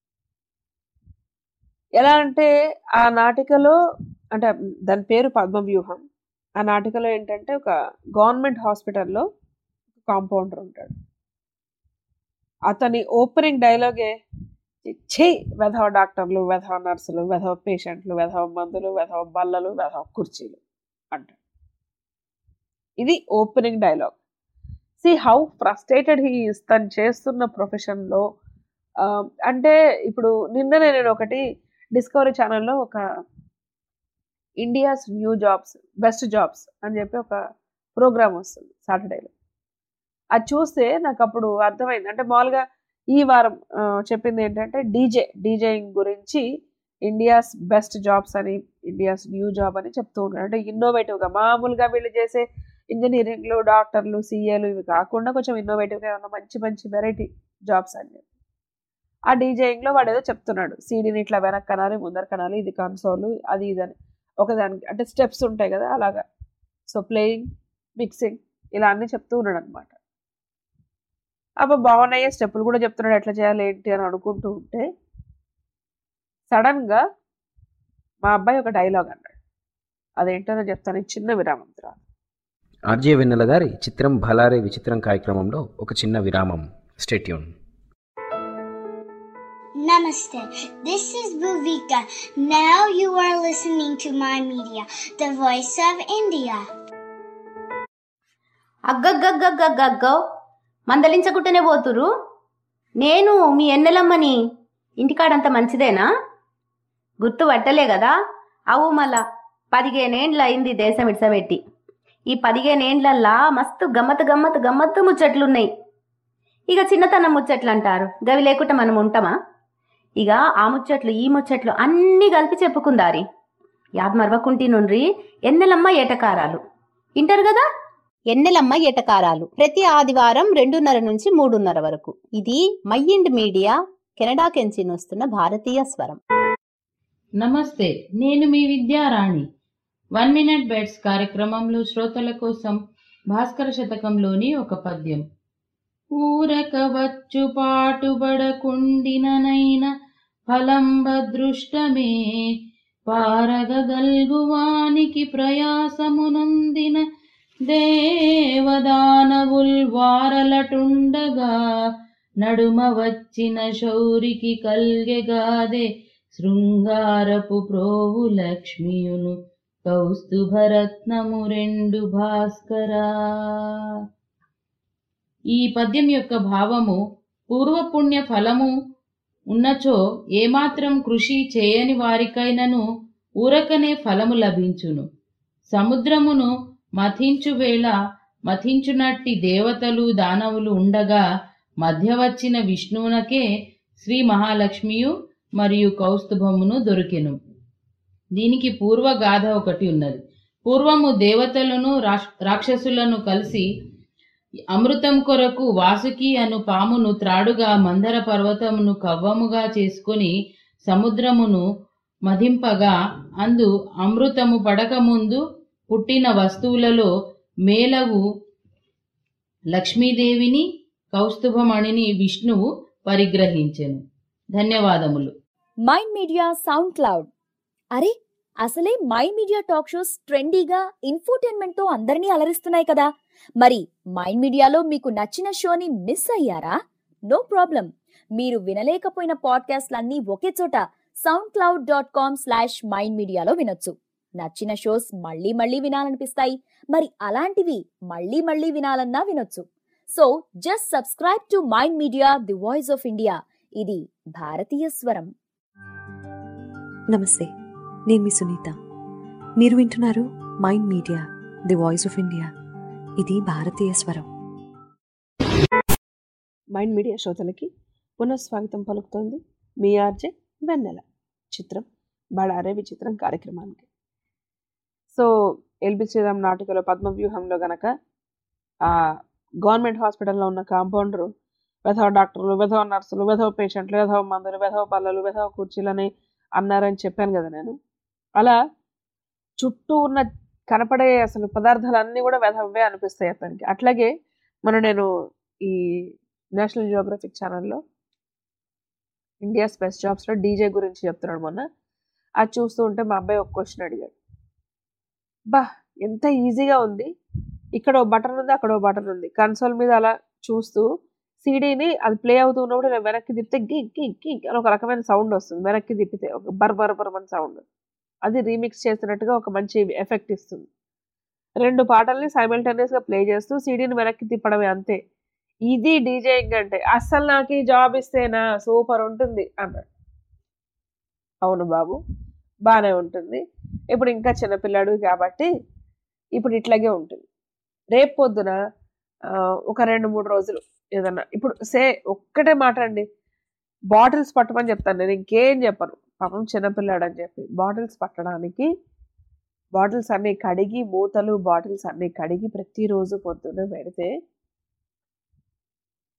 ఎలా అంటే ఆ నాటికలో అంటే దాని పేరు పద్మవ్యూహం ఆ నాటికలో ఏంటంటే ఒక గవర్నమెంట్ హాస్పిటల్లో కాంపౌండర్ ఉంటాడు అతని ఓపెనింగ్ డైలాగే ఛే వెధవ డాక్టర్లు వెధవ నర్సులు వెధవ పేషెంట్లు వెధవ మందులు వెధవ బల్లలు వెధవ కుర్చీలు అంటాడు ఇది opening dialogue see how frustrated he తను చేస్తున్న ప్రొఫెషన్లో అంటే ఇప్పుడు నిన్ననే నేను ఒకటి డిస్కవరీ ఛానల్లో ఒక India's new jobs best jobs అని చెప్పి ఒక ప్రోగ్రామ్ వస్తుంది సాటర్డేలో అది చూస్తే నాకు అప్పుడు అర్థమైంది అంటే మామూలుగా ఈ వారం చెప్పింది ఏంటంటే డీజే డీజేయింగ్ గురించి ఇండియాస్ బెస్ట్ జాబ్స్ అని ఇండియాస్ న్యూ జాబ్ అని చెప్తూ ఉన్నారు అంటే ఇన్నోవేటివ్గా మామూలుగా వీళ్ళు చేసే ఇంజనీరింగ్లు డాక్టర్లు సీఏలు ఇవి కాకుండా కొంచెం ఇన్నోవేటివ్గా ఉన్న మంచి మంచి వెరైటీ జాబ్స్ అని చెప్పి ఆ డీజేయింగ్లో వాడు ఏదో చెప్తున్నాడు సీడీని ఇట్లా వెనక్కి కనాలి ముందర కనాలి ఇది కన్సోల్ అది ఇది అని ఒకదానికి అంటే స్టెప్స్ ఉంటాయి కదా అలాగా సో ప్లేయింగ్ మిక్సింగ్ ఇలా అన్నీ చెప్తూ ఉన్నాడు అనమాట అప్పుడు బాగున్నాయి స్టెప్పులు కూడా చెప్తున్నాడు ఎట్లా చేయాలి ఏంటి అని అనుకుంటూ ఉంటే సడన్గా మా అబ్బాయి ఒక డైలాగ్ అన్నాడు అదేంటో చెప్తాను ఈ చిన్న విరామం తర్వాత ఆర్జే వెన్నెల గారి చిత్రం భలారే విచిత్రం కార్యక్రమంలో ఒక చిన్న విరామం stay tuned Namaste. This is Bhuvika. Now you are listening to my media, the voice of India. అగ్గగ్గగ్గగ్గగ్గో మందలించకుంటేనే పోతురు నేను మీ ఎన్నెలమ్మని ఇంటికాడంత మంచిదేనా గుర్తు పట్టలే కదా అవు మళ్ళా పదిహేనేండ్ల అయింది దేశం ఇడ్సబెట్టి ఈ పదిహేనేండ్లల్లా మస్తు గమ్మత్ గమ్మత్ గమ్మత్తు ముచ్చట్లున్నాయి ఇక చిన్నతనం ముచ్చట్లు అంటారు గవి లేకుండా మనం ఉంటామా ఇక ఆ ముచ్చట్లు ఈ ముచ్చట్లు అన్నీ కలిపి చెప్పుకుందారి యాద్ మరవకుంటి నుండ్రి ఎన్నెలమ్మ ఏటకారాలు ఇంటారు కదా ఎన్నెలమ్మ ఎటకారాలు ప్రతి ఆదివారం రెండున్నర నుంచి మూడున్నర వరకు ఇది మైండ్ మీడియా కెనడా కెంచి వస్తున్న భారతీయ స్వరం నమస్తే నేను మీ విద్యారాణి వన్ మినిట్ బెడ్స్ కార్యక్రమంలో శ్రోతల కోసం భాస్కర శతకంలోని ఒక పద్యం ఊరక వచ్చు పాటుబడకుండిననైన ఫలంబదృష్టమే పారగగల్గువానికి ప్రయాసమునందిన దేవదానవుల్ వారలటుండగా నడుమ వచ్చిన శౌరికి కల్గెగాదే శృంగారపు ప్రోవు లక్ష్మియును కౌస్తుభరత్నము రెండు భాస్కరా ఈ పద్యం యొక్క భావము పూర్వపుణ్య ఫలము ఉన్నచో ఏమాత్రం కృషి చేయని వారికైనను ఊరకనే ఫలము లభించును సముద్రమును మథించు వేళ మథించునట్టి దేవతలు దానవులు ఉండగా మధ్య వచ్చిన విష్ణువునకే శ్రీ మహాలక్ష్మియు మరియు కౌస్తుభమును దొరికెను దీనికి పూర్వ గాథ ఒకటి ఉన్నది పూర్వము దేవతలను రాక్షసులను కలిసి అమృతం కొరకు వాసుకి అను పామును త్రాడుగా మందర పర్వతమును కవ్వముగా చేసుకొని సముద్రమును మదింపగా అందు అమృతము పడకముందు పుట్టిన వస్తువులలో మేలవు లక్ష్మీదేవిని కౌస్తుభమణిని విష్ణువు పరిగ్రహించెను ధన్యవాదములు మైండ్ మీడియా సౌండ్ క్లౌడ్ అరే అసలే మైండ్ మీడియా టాక్ షోస్ ట్రెండీగా ఇన్ఫోటైన్మెంట్ తో అందరినీ అలరిస్తున్నాయి కదా మరి మైండ్ మీడియాలో మీకు నచ్చిన షోని మిస్ అయ్యారా నో ప్రాబ్లం మీరు వినలేకపోయిన పాడ్కాస్ట్లన్నీ ఒకే చోట SoundCloud dot com slash mind మీడియాలో వినొచ్చు నచ్చిన షోస్ మళ్ళీ మళ్ళీ వినాలనిపిస్తాయి మరి అలాంటివి మళ్ళీ మళ్ళీ వినాలన్నా వినొచ్చు so just subscribe to mind media the voice of India ఇది భారతీయ స్వరం నమస్తే నేను మీ సునీత మీరు వింటున్నారు mind media the voice of India ఇది భారతీయ స్వరం మైండ్ మీడియా శ్రోతలకి పునఃస్వాగతం పలుకుతోంది మీ ఆర్జే వెన్నెల చిత్రం బడారే విచిత్రం కార్యక్రమానికి సో ఎల్బి శ్రీరామ్ నాటికలో పద్మవ్యూహంలో గనక ఆ గవర్నమెంట్ హాస్పిటల్లో ఉన్న కాంపౌండరు వెధవ డాక్టర్లు వెధవ నర్సులు వెధవ పేషెంట్లు వెధవ మందులు వెధవ పల్లలు వెధవ కుర్చీలని అన్నారని చెప్పాను కదా నేను అలా చుట్టూ ఉన్న కనపడే అసలు పదార్థాలన్నీ కూడా వెధవే అనిపిస్తాయి అతనికి అట్లాగే మన నేను ఈ నేషనల్ జియోగ్రఫిక్ ఛానల్లో ఇండియాస్ బెస్ట్ జాబ్స్లో డీజే గురించి చెప్తున్నాడు మొన్న అది చూస్తూ ఉంటే మా అబ్బాయి ఒక క్వశ్చన్ అడిగాడు బా ఎంత ఈజీగా ఉంది ఇక్కడ ఓ బటన్ ఉంది అక్కడ ఓ బటన్ ఉంది కన్సోల్ మీద అలా చూస్తూ సీడీని అది ప్లే అవుతూ ఉన్నప్పుడు ఇలా వెనక్కి తిప్పితే గిగ్ గిగ్ గిగ్ అని ఒక రకమైన సౌండ్ వస్తుంది వెనక్కి తిప్పితే ఒక బర్ బర్ బర్ అని సౌండ్ అది రీమిక్స్ చేసినట్టుగా ఒక మంచి ఎఫెక్ట్ ఇస్తుంది రెండు పాటల్ని సైమల్టేనియస్గా ప్లే చేస్తూ సీడీని వెనక్కి తిప్పడమే అంతే ఇది డీజేయింగ్ అంటే అస్సలు నాకు ఈ జాబ్ ఇస్తేనా సూపర్ ఉంటుంది అన్నాడు అవును బాబు బాగానే ఉంటుంది ఇప్పుడు ఇంకా చిన్నపిల్లాడు కాబట్టి ఇప్పుడు ఇట్లాగే ఉంటుంది రేపు పొద్దున ఒక రెండు మూడు రోజులు ఏదన్నా ఇప్పుడు సే ఒక్కటే మాట అండి బాటిల్స్ పట్టమని చెప్తాను నేను ఇంకేం చెప్పను పాపం చిన్నపిల్లాడు అని చెప్పి బాటిల్స్ పట్టడానికి బాటిల్స్ అన్నీ కడిగి మూతలు బాటిల్స్ అన్నీ కడిగి ప్రతిరోజు పొద్దున్న పెడితే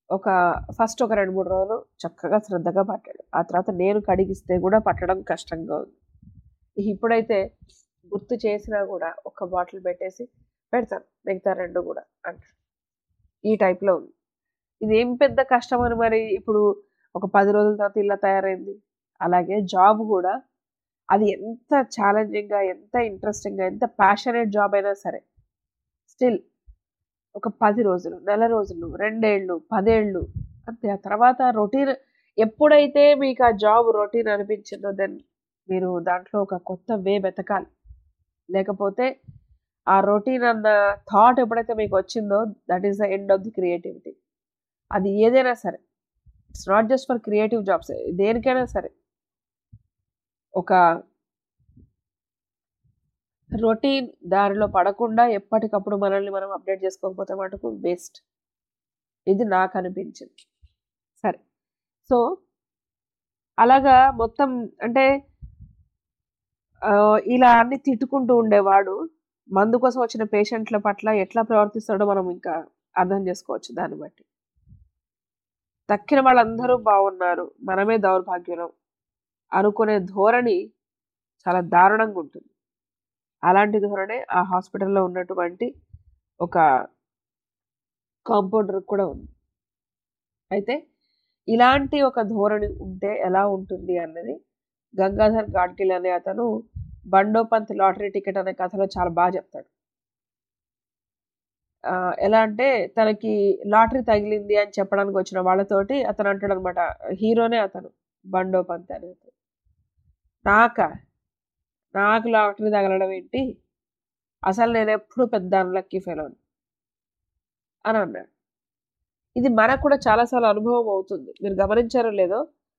ఒక ఫస్ట్ ఒక రెండు మూడు రోజులు చక్కగా శ్రద్ధగా పట్టాడు ఆ తర్వాత నేను కడిగిస్తే కూడా పట్టడం కష్టంగా ఉంది ఇప్పుడైతే గుర్తు చేసినా కూడా ఒక బాటిల్ పెట్టేసి పెడతాను మిగతా రెండు కూడా అంటారు ఈ టైప్లో ఉంది ఇది ఏం పెద్ద కష్టం అని మరి ఇప్పుడు ఒక పది రోజుల తర్వాత ఇలా తయారైంది అలాగే జాబ్ కూడా అది ఎంత ఛాలెంజింగ్గా ఎంత ఇంట్రెస్టింగ్గా ఎంత ప్యాషనేట్ జాబ్ అయినా సరే స్టిల్ ఒక పది రోజులు నెల రోజులు రెండేళ్ళు పదేళ్ళు అంతే ఆ తర్వాత రొటీన్ ఎప్పుడైతే మీకు ఆ జాబ్ రొటీన్ అనిపించిందో దెన్ మీరు దాంట్లో ఒక కొత్త వే వెతకాలి లేకపోతే ఆ రొటీన్ అన్న థాట్ ఎప్పుడైతే మీకు వచ్చిందో that is the end of the creativity అది ఏదైనా సరే it's not just for creative jobs దేనికైనా సరే ఒక రొటీన్ దారిలో పడకుండా ఎప్పటికప్పుడు మనల్ని మనం అప్డేట్ చేసుకోకపోతే మటుకు వేస్ట్ ఇది నాకు అనిపించింది సరే సో అలాగా మొత్తం అంటే ఇలా అన్ని తిట్టుకుంటూ ఉండేవాడు మందు కోసం వచ్చిన పేషెంట్ల పట్ల ఎట్లా ప్రవర్తిస్తాడో మనం ఇంకా అర్థం చేసుకోవచ్చు దాన్ని బట్టి తక్కిన వాళ్ళందరూ బాగున్నారు మనమే దౌర్భాగ్యం అనుకునే ధోరణి చాలా దారుణంగా ఉంటుంది అలాంటి ధోరణే ఆ హాస్పిటల్లో ఉన్నటువంటి ఒక కాంపౌండర్ కూడా ఉంది అయితే ఇలాంటి ఒక ధోరణి ఉంటే ఎలా ఉంటుంది అన్నది గంగాధర్ గాడ్గిల్ అనే అతను బండోపంత్ లాటరీ టికెట్ అనే కథలో చాలా బాగా చెప్తాడు ఎలా అంటే తనకి లాటరీ తగిలింది అని చెప్పడానికి వచ్చిన వాళ్ళతోటి అతను అంటాడు అనమాట హీరోనే అతను బండోపంత్ అనే అతను నాక నాకు లాటరీ తగలడం ఏంటి అసలు నేను ఎప్పుడు పెద్ద అన్లక్కీ ఫెలో అని అన్నాడు ఇది మనకు కూడా చాలాసార్లు అనుభవం అవుతుంది మీరు గమనించారో లేదో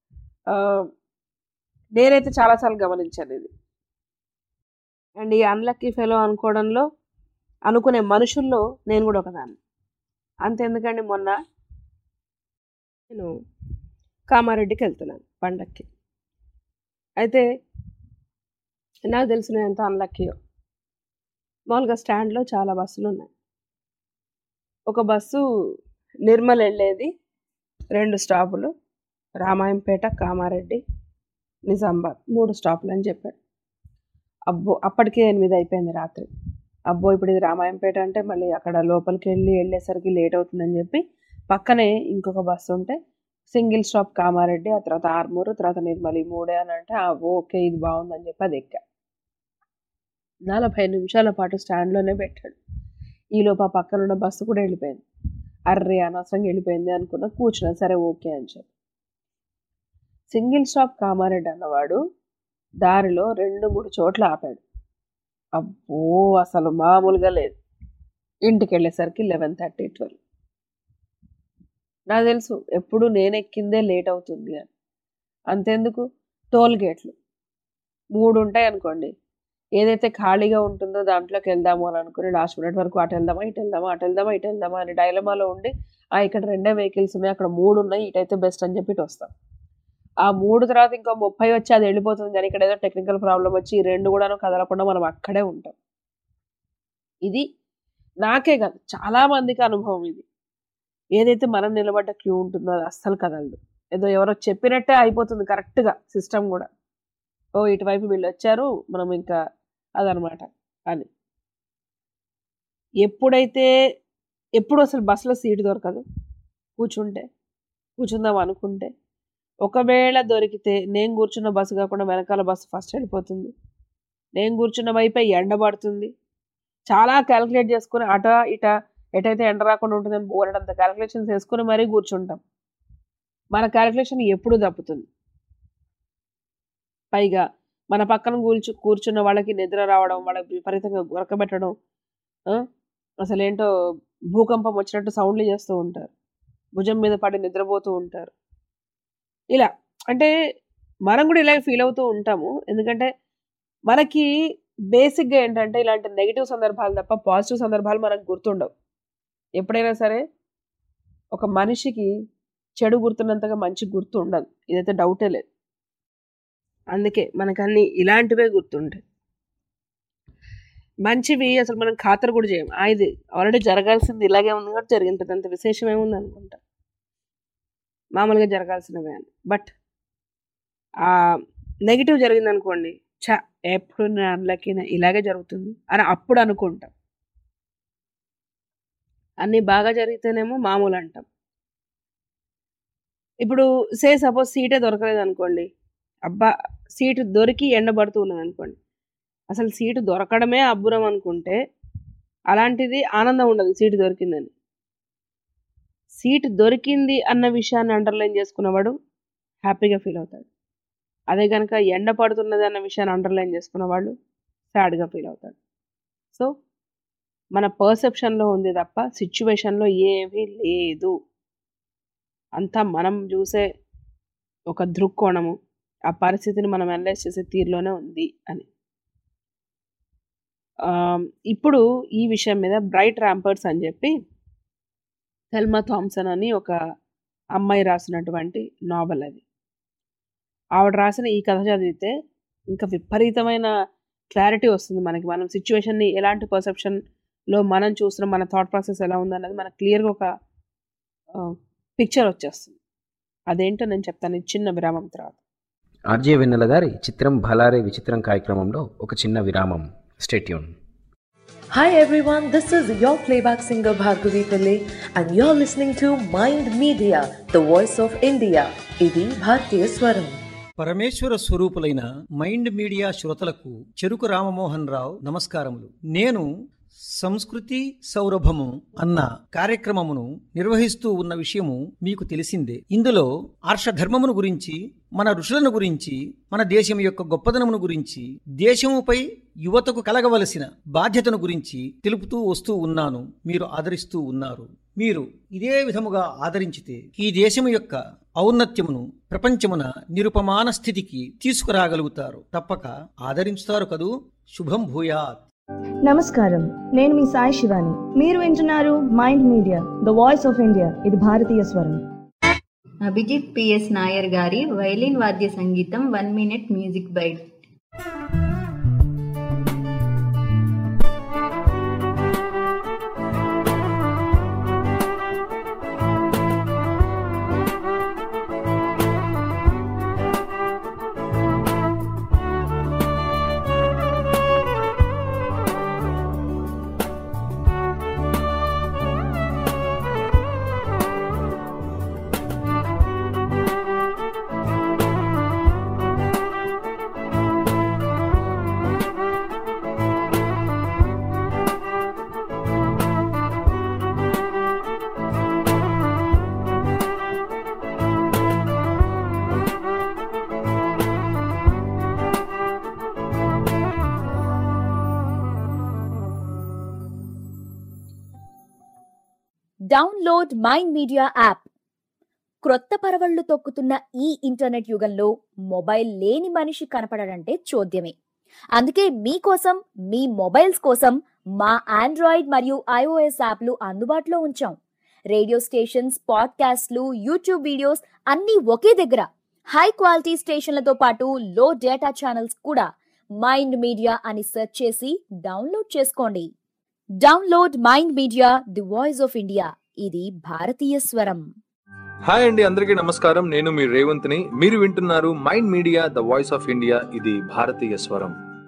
నేనైతే చాలాసార్లు గమనించాను ఇది అండ్ ఈ అన్లక్కీ ఫెలో అనుకోవడంలో అనుకునే మనుషుల్లో నేను కూడా ఒకదాన్ని అంతెందుకండి మొన్న నేను కామారెడ్డికి వెళ్తున్నాను పండక్కి అయితే నాకు తెలిసిన ఎంత అన్లక్కీయో మామూలుగా స్టాండ్లో చాలా బస్సులు ఉన్నాయి ఒక బస్సు నిర్మల్ వెళ్ళేది రెండు స్టాపులు రామాయంపేట కామారెడ్డి నిజామాబాద్ మూడు స్టాపులు అని చెప్పాడు అబ్బో అప్పటికే ఎనిమిది అయిపోయింది రాత్రి అబ్బో ఇప్పుడు ఇది రామాయంపేట అంటే మళ్ళీ అక్కడ లోపలికి వెళ్ళి వెళ్ళేసరికి లేట్ అవుతుందని చెప్పి పక్కనే ఇంకొక బస్సు ఉంటే సింగిల్ స్టాప్ కామారెడ్డి ఆ తర్వాత ఆర్మూరు తర్వాత నిర్మల్ ఈ మూడే అని అంటే ఓకే ఇది బాగుందని చెప్పి అది ఎక్కా నలభై నిమిషాల పాటు స్టాండ్లోనే పెట్టాడు ఈలోపు ఆ పక్కన ఉన్న బస్సు కూడా వెళ్ళిపోయింది అర్రే అనవసరంగా వెళ్ళిపోయింది అనుకున్న కూర్చున్నా సరే ఓకే అని చెప్పి సింగిల్ స్టాప్ కామారెడ్డి అన్నవాడు దారిలో రెండు మూడు చోట్ల ఆపాడు అబ్బో అసలు మామూలుగా లేదు ఇంటికి వెళ్ళేసరికి లెవెన్ థర్టీ ట్వెల్వ్ నాకు తెలుసు ఎప్పుడు నేను ఎక్కిందే లేట్ అవుతుంది అని అంతెందుకు టోల్ గేట్లు మూడు ఉంటాయి అనుకోండి ఏదైతే ఖాళీగా ఉంటుందో దాంట్లోకి వెళ్దాము అని అనుకుని లాస్ట్ మినిట్ వరకు అటు వెళ్దామా ఇటు వెళ్దామా అటు వెళ్దామా ఇటు వెళ్దామా అని డైలమాలో ఉండి ఆ ఇక్కడ రెండే వెహికల్స్ ఉన్నాయి అక్కడ మూడు ఉన్నాయి ఇటైతే బెస్ట్ అని చెప్పి ఇటు వస్తాం ఆ మూడు తర్వాత ఇంకో ముప్పై వచ్చి అది వెళ్ళిపోతుంది కానీ ఇక్కడ ఏదో టెక్నికల్ ప్రాబ్లం వచ్చి ఈ రెండు కూడాను కదలకుండా మనం అక్కడే ఉంటాం ఇది నాకే కాదు చాలా మందికి అనుభవం ఇది ఏదైతే మనం నిలబడ్డ క్యూ ఉంటుందో అది అస్సలు కదలదు ఏదో ఎవరో చెప్పినట్టే అయిపోతుంది కరెక్ట్గా సిస్టమ్ కూడా ఓ ఇటువైపు వీళ్ళు వచ్చారు మనం ఇంకా అదనమాట అని ఎప్పుడైతే ఎప్పుడు అసలు బస్సులో సీటు దొరకదు కూర్చుంటే కూర్చుందాం అనుకుంటే ఒకవేళ దొరికితే నేను కూర్చున్న బస్సు కాకుండా వెనకాల బస్సు ఫస్ట్ వెళ్ళిపోతుంది నేను కూర్చున్న వైపే ఎండబడుతుంది చాలా క్యాలిక్యులేట్ చేసుకుని అట ఇట ఎటైతే ఎండ రాకుండా ఉంటుందని బోరడంత క్యాలిక్యులేషన్స్ వేసుకుని మరీ కూర్చుంటాం మన క్యాలిక్యులేషన్ ఎప్పుడు తప్పుతుంది పైగా మన పక్కన కూర్చు కూర్చున్న వాళ్ళకి నిద్ర రావడం వాళ్ళకి విపరీతంగా గురకబెట్టడం అసలు ఏంటో భూకంపం వచ్చినట్టు సౌండ్లు చేస్తూ ఉంటారు భుజం మీద పడి నిద్రపోతూ ఉంటారు ఇలా అంటే మనం కూడా ఇలా ఫీల్ అవుతూ ఉంటాము ఎందుకంటే మనకి బేసిక్గా ఏంటంటే ఇలాంటి నెగిటివ్ సందర్భాలు తప్ప పాజిటివ్ సందర్భాలు మనకు గుర్తుండవు ఎప్పుడైనా సరే ఒక మనిషికి చెడు గుర్తున్నంతగా మంచి గుర్తు ఉండదు ఇదైతే డౌటే లేదు అందుకే మనకు అన్ని ఇలాంటివే గుర్తుంటాయి మంచివి అసలు మనం ఖాతరు కూడా చేయం ఇది ఆల్రెడీ జరగాల్సింది ఇలాగే ఉంది కాబట్టి జరిగింది అంత విశేషం ఏముంది అనుకుంటా మామూలుగా జరగాల్సినవే అని బట్ నెగిటివ్ జరిగింది అనుకోండి చ ఎప్పుడు నా అన్లకి ఇలాగే జరుగుతుంది అని అప్పుడు అనుకుంటాం అన్నీ బాగా జరిగితేనేమో మామూలు అంటాం ఇప్పుడు సే సపోజ్ సీటే దొరకలేదు అనుకోండి అబ్బా సీటు దొరికి ఎండబడుతూ ఉన్నది అనుకోండి అసలు సీటు దొరకడమే అబ్బురం అనుకుంటే అలాంటిది ఆనందం ఉండదు సీటు దొరికిందని సీటు దొరికింది అన్న విషయాన్ని అండర్లైన్ చేసుకున్నవాడు హ్యాపీగా ఫీల్ అవుతాడు అదే కనుక ఎండ పడుతున్నది అన్న విషయాన్ని అండర్లైన్ చేసుకున్న వాళ్ళు సాడ్గా ఫీల్ అవుతాడు సో మన పర్సెప్షన్లో ఉంది తప్ప సిచ్యువేషన్లో ఏమీ లేదు అంతా మనం చూసే ఒక దృక్కోణము ఆ పరిస్థితిని మనం అనలైజ్ చేసే తీరులోనే ఉంది అని ఇప్పుడు ఈ విషయం మీద బ్రైట్ ర్యాంపర్స్ అని చెప్పి థెల్మా థామ్సన్ అని ఒక అమ్మాయి రాసినటువంటి నావెల్ అది ఆవిడ రాసిన ఈ కథ చదివితే ఇంకా విపరీతమైన క్లారిటీ వస్తుంది మనకి మనం సిచ్యువేషన్ని ఎలాంటి పర్సెప్షన్లో మనం చూస్తున్నాం మన థాట్ ప్రాసెస్ ఎలా ఉందన్నది మనకు క్లియర్గా ఒక పిక్చర్ వచ్చేస్తుంది అదేంటో నేను చెప్తాను ఈ చిన్న విరామం తర్వాత ఆర్జే వెన్నెల గారి చిత్రం భలారే విచిత్రం కార్యక్రమంలో ఒక చిన్న విరామం stay tuned Hi everyone, this is your playback singer Bhargavi Pillai and you're listening to Mind Media, the voice of India. ఇది భారతీయ స్వరం పరమేశ్వర స్వరూపులైన మైండ్ మీడియా శ్రోతలకు చెరుకు రామమోహన్ రావు నమస్కారములు నేను సంస్కృతి సౌరభము అన్న కార్యక్రమమును నిర్వహిస్తూ ఉన్న విషయము మీకు తెలిసిందే ఇందులో ఆర్షధర్మమును గురించి మన ఋషులను గురించి మన దేశం యొక్క గొప్పదనమును గురించి దేశముపై యువతకు కలగవలసిన బాధ్యతను గురించి తెలుపుతూ వస్తూ ఉన్నాను మీరు ఆదరిస్తూ ఉన్నారు మీరు ఇదే విధముగా ఆదరించితే ఈ దేశము యొక్క ఔన్నత్యమును ప్రపంచమున నిరుపమాన స్థితికి తీసుకురాగలుగుతారు తప్పక ఆదరించుతారు కదూ శుభం భూయాత్ నమస్కారం నేను మీ సాయి శివాని మీరు వింటున్నారు mind media the voice of India ఇది భారతీయ స్వరం అభిజిత్ పిఎస్ నాయర్ గారి వైలిన్ వాద్య సంగీతం one minute music bite download mind media app క్రొత్త పరవళ్లు తొక్కుతున్న ఈ ఇంటర్నెట్ యుగంలో మొబైల్ లేని మనిషి కనపడడంటే చూద్యమే అందుకే మీకోసం మీ మొబైల్స్ కోసం మా ఆండ్రాయిడ్ మరియు ఐఓఎస్ యాప్లు అందుబాటులో ఉంచాం రేడియో స్టేషన్స్ పాడ్కాస్ట్లు యూట్యూబ్ వీడియోస్ అన్నీ ఒకే దగ్గర హై క్వాలిటీ స్టేషన్లతో పాటు లో డేటా ఛానల్స్ కూడా మైండ్ మీడియా అని సెర్చ్ చేసి డౌన్లోడ్ చేసుకోండి download mind media the voice of India ఇది భారతీయ స్వరం హాయ్ అండి అందరికీ నమస్కారం నేను మీ రేవంత్ని మీరు వింటున్నారు mind media the voice of India ఇది భారతీయ స్వరం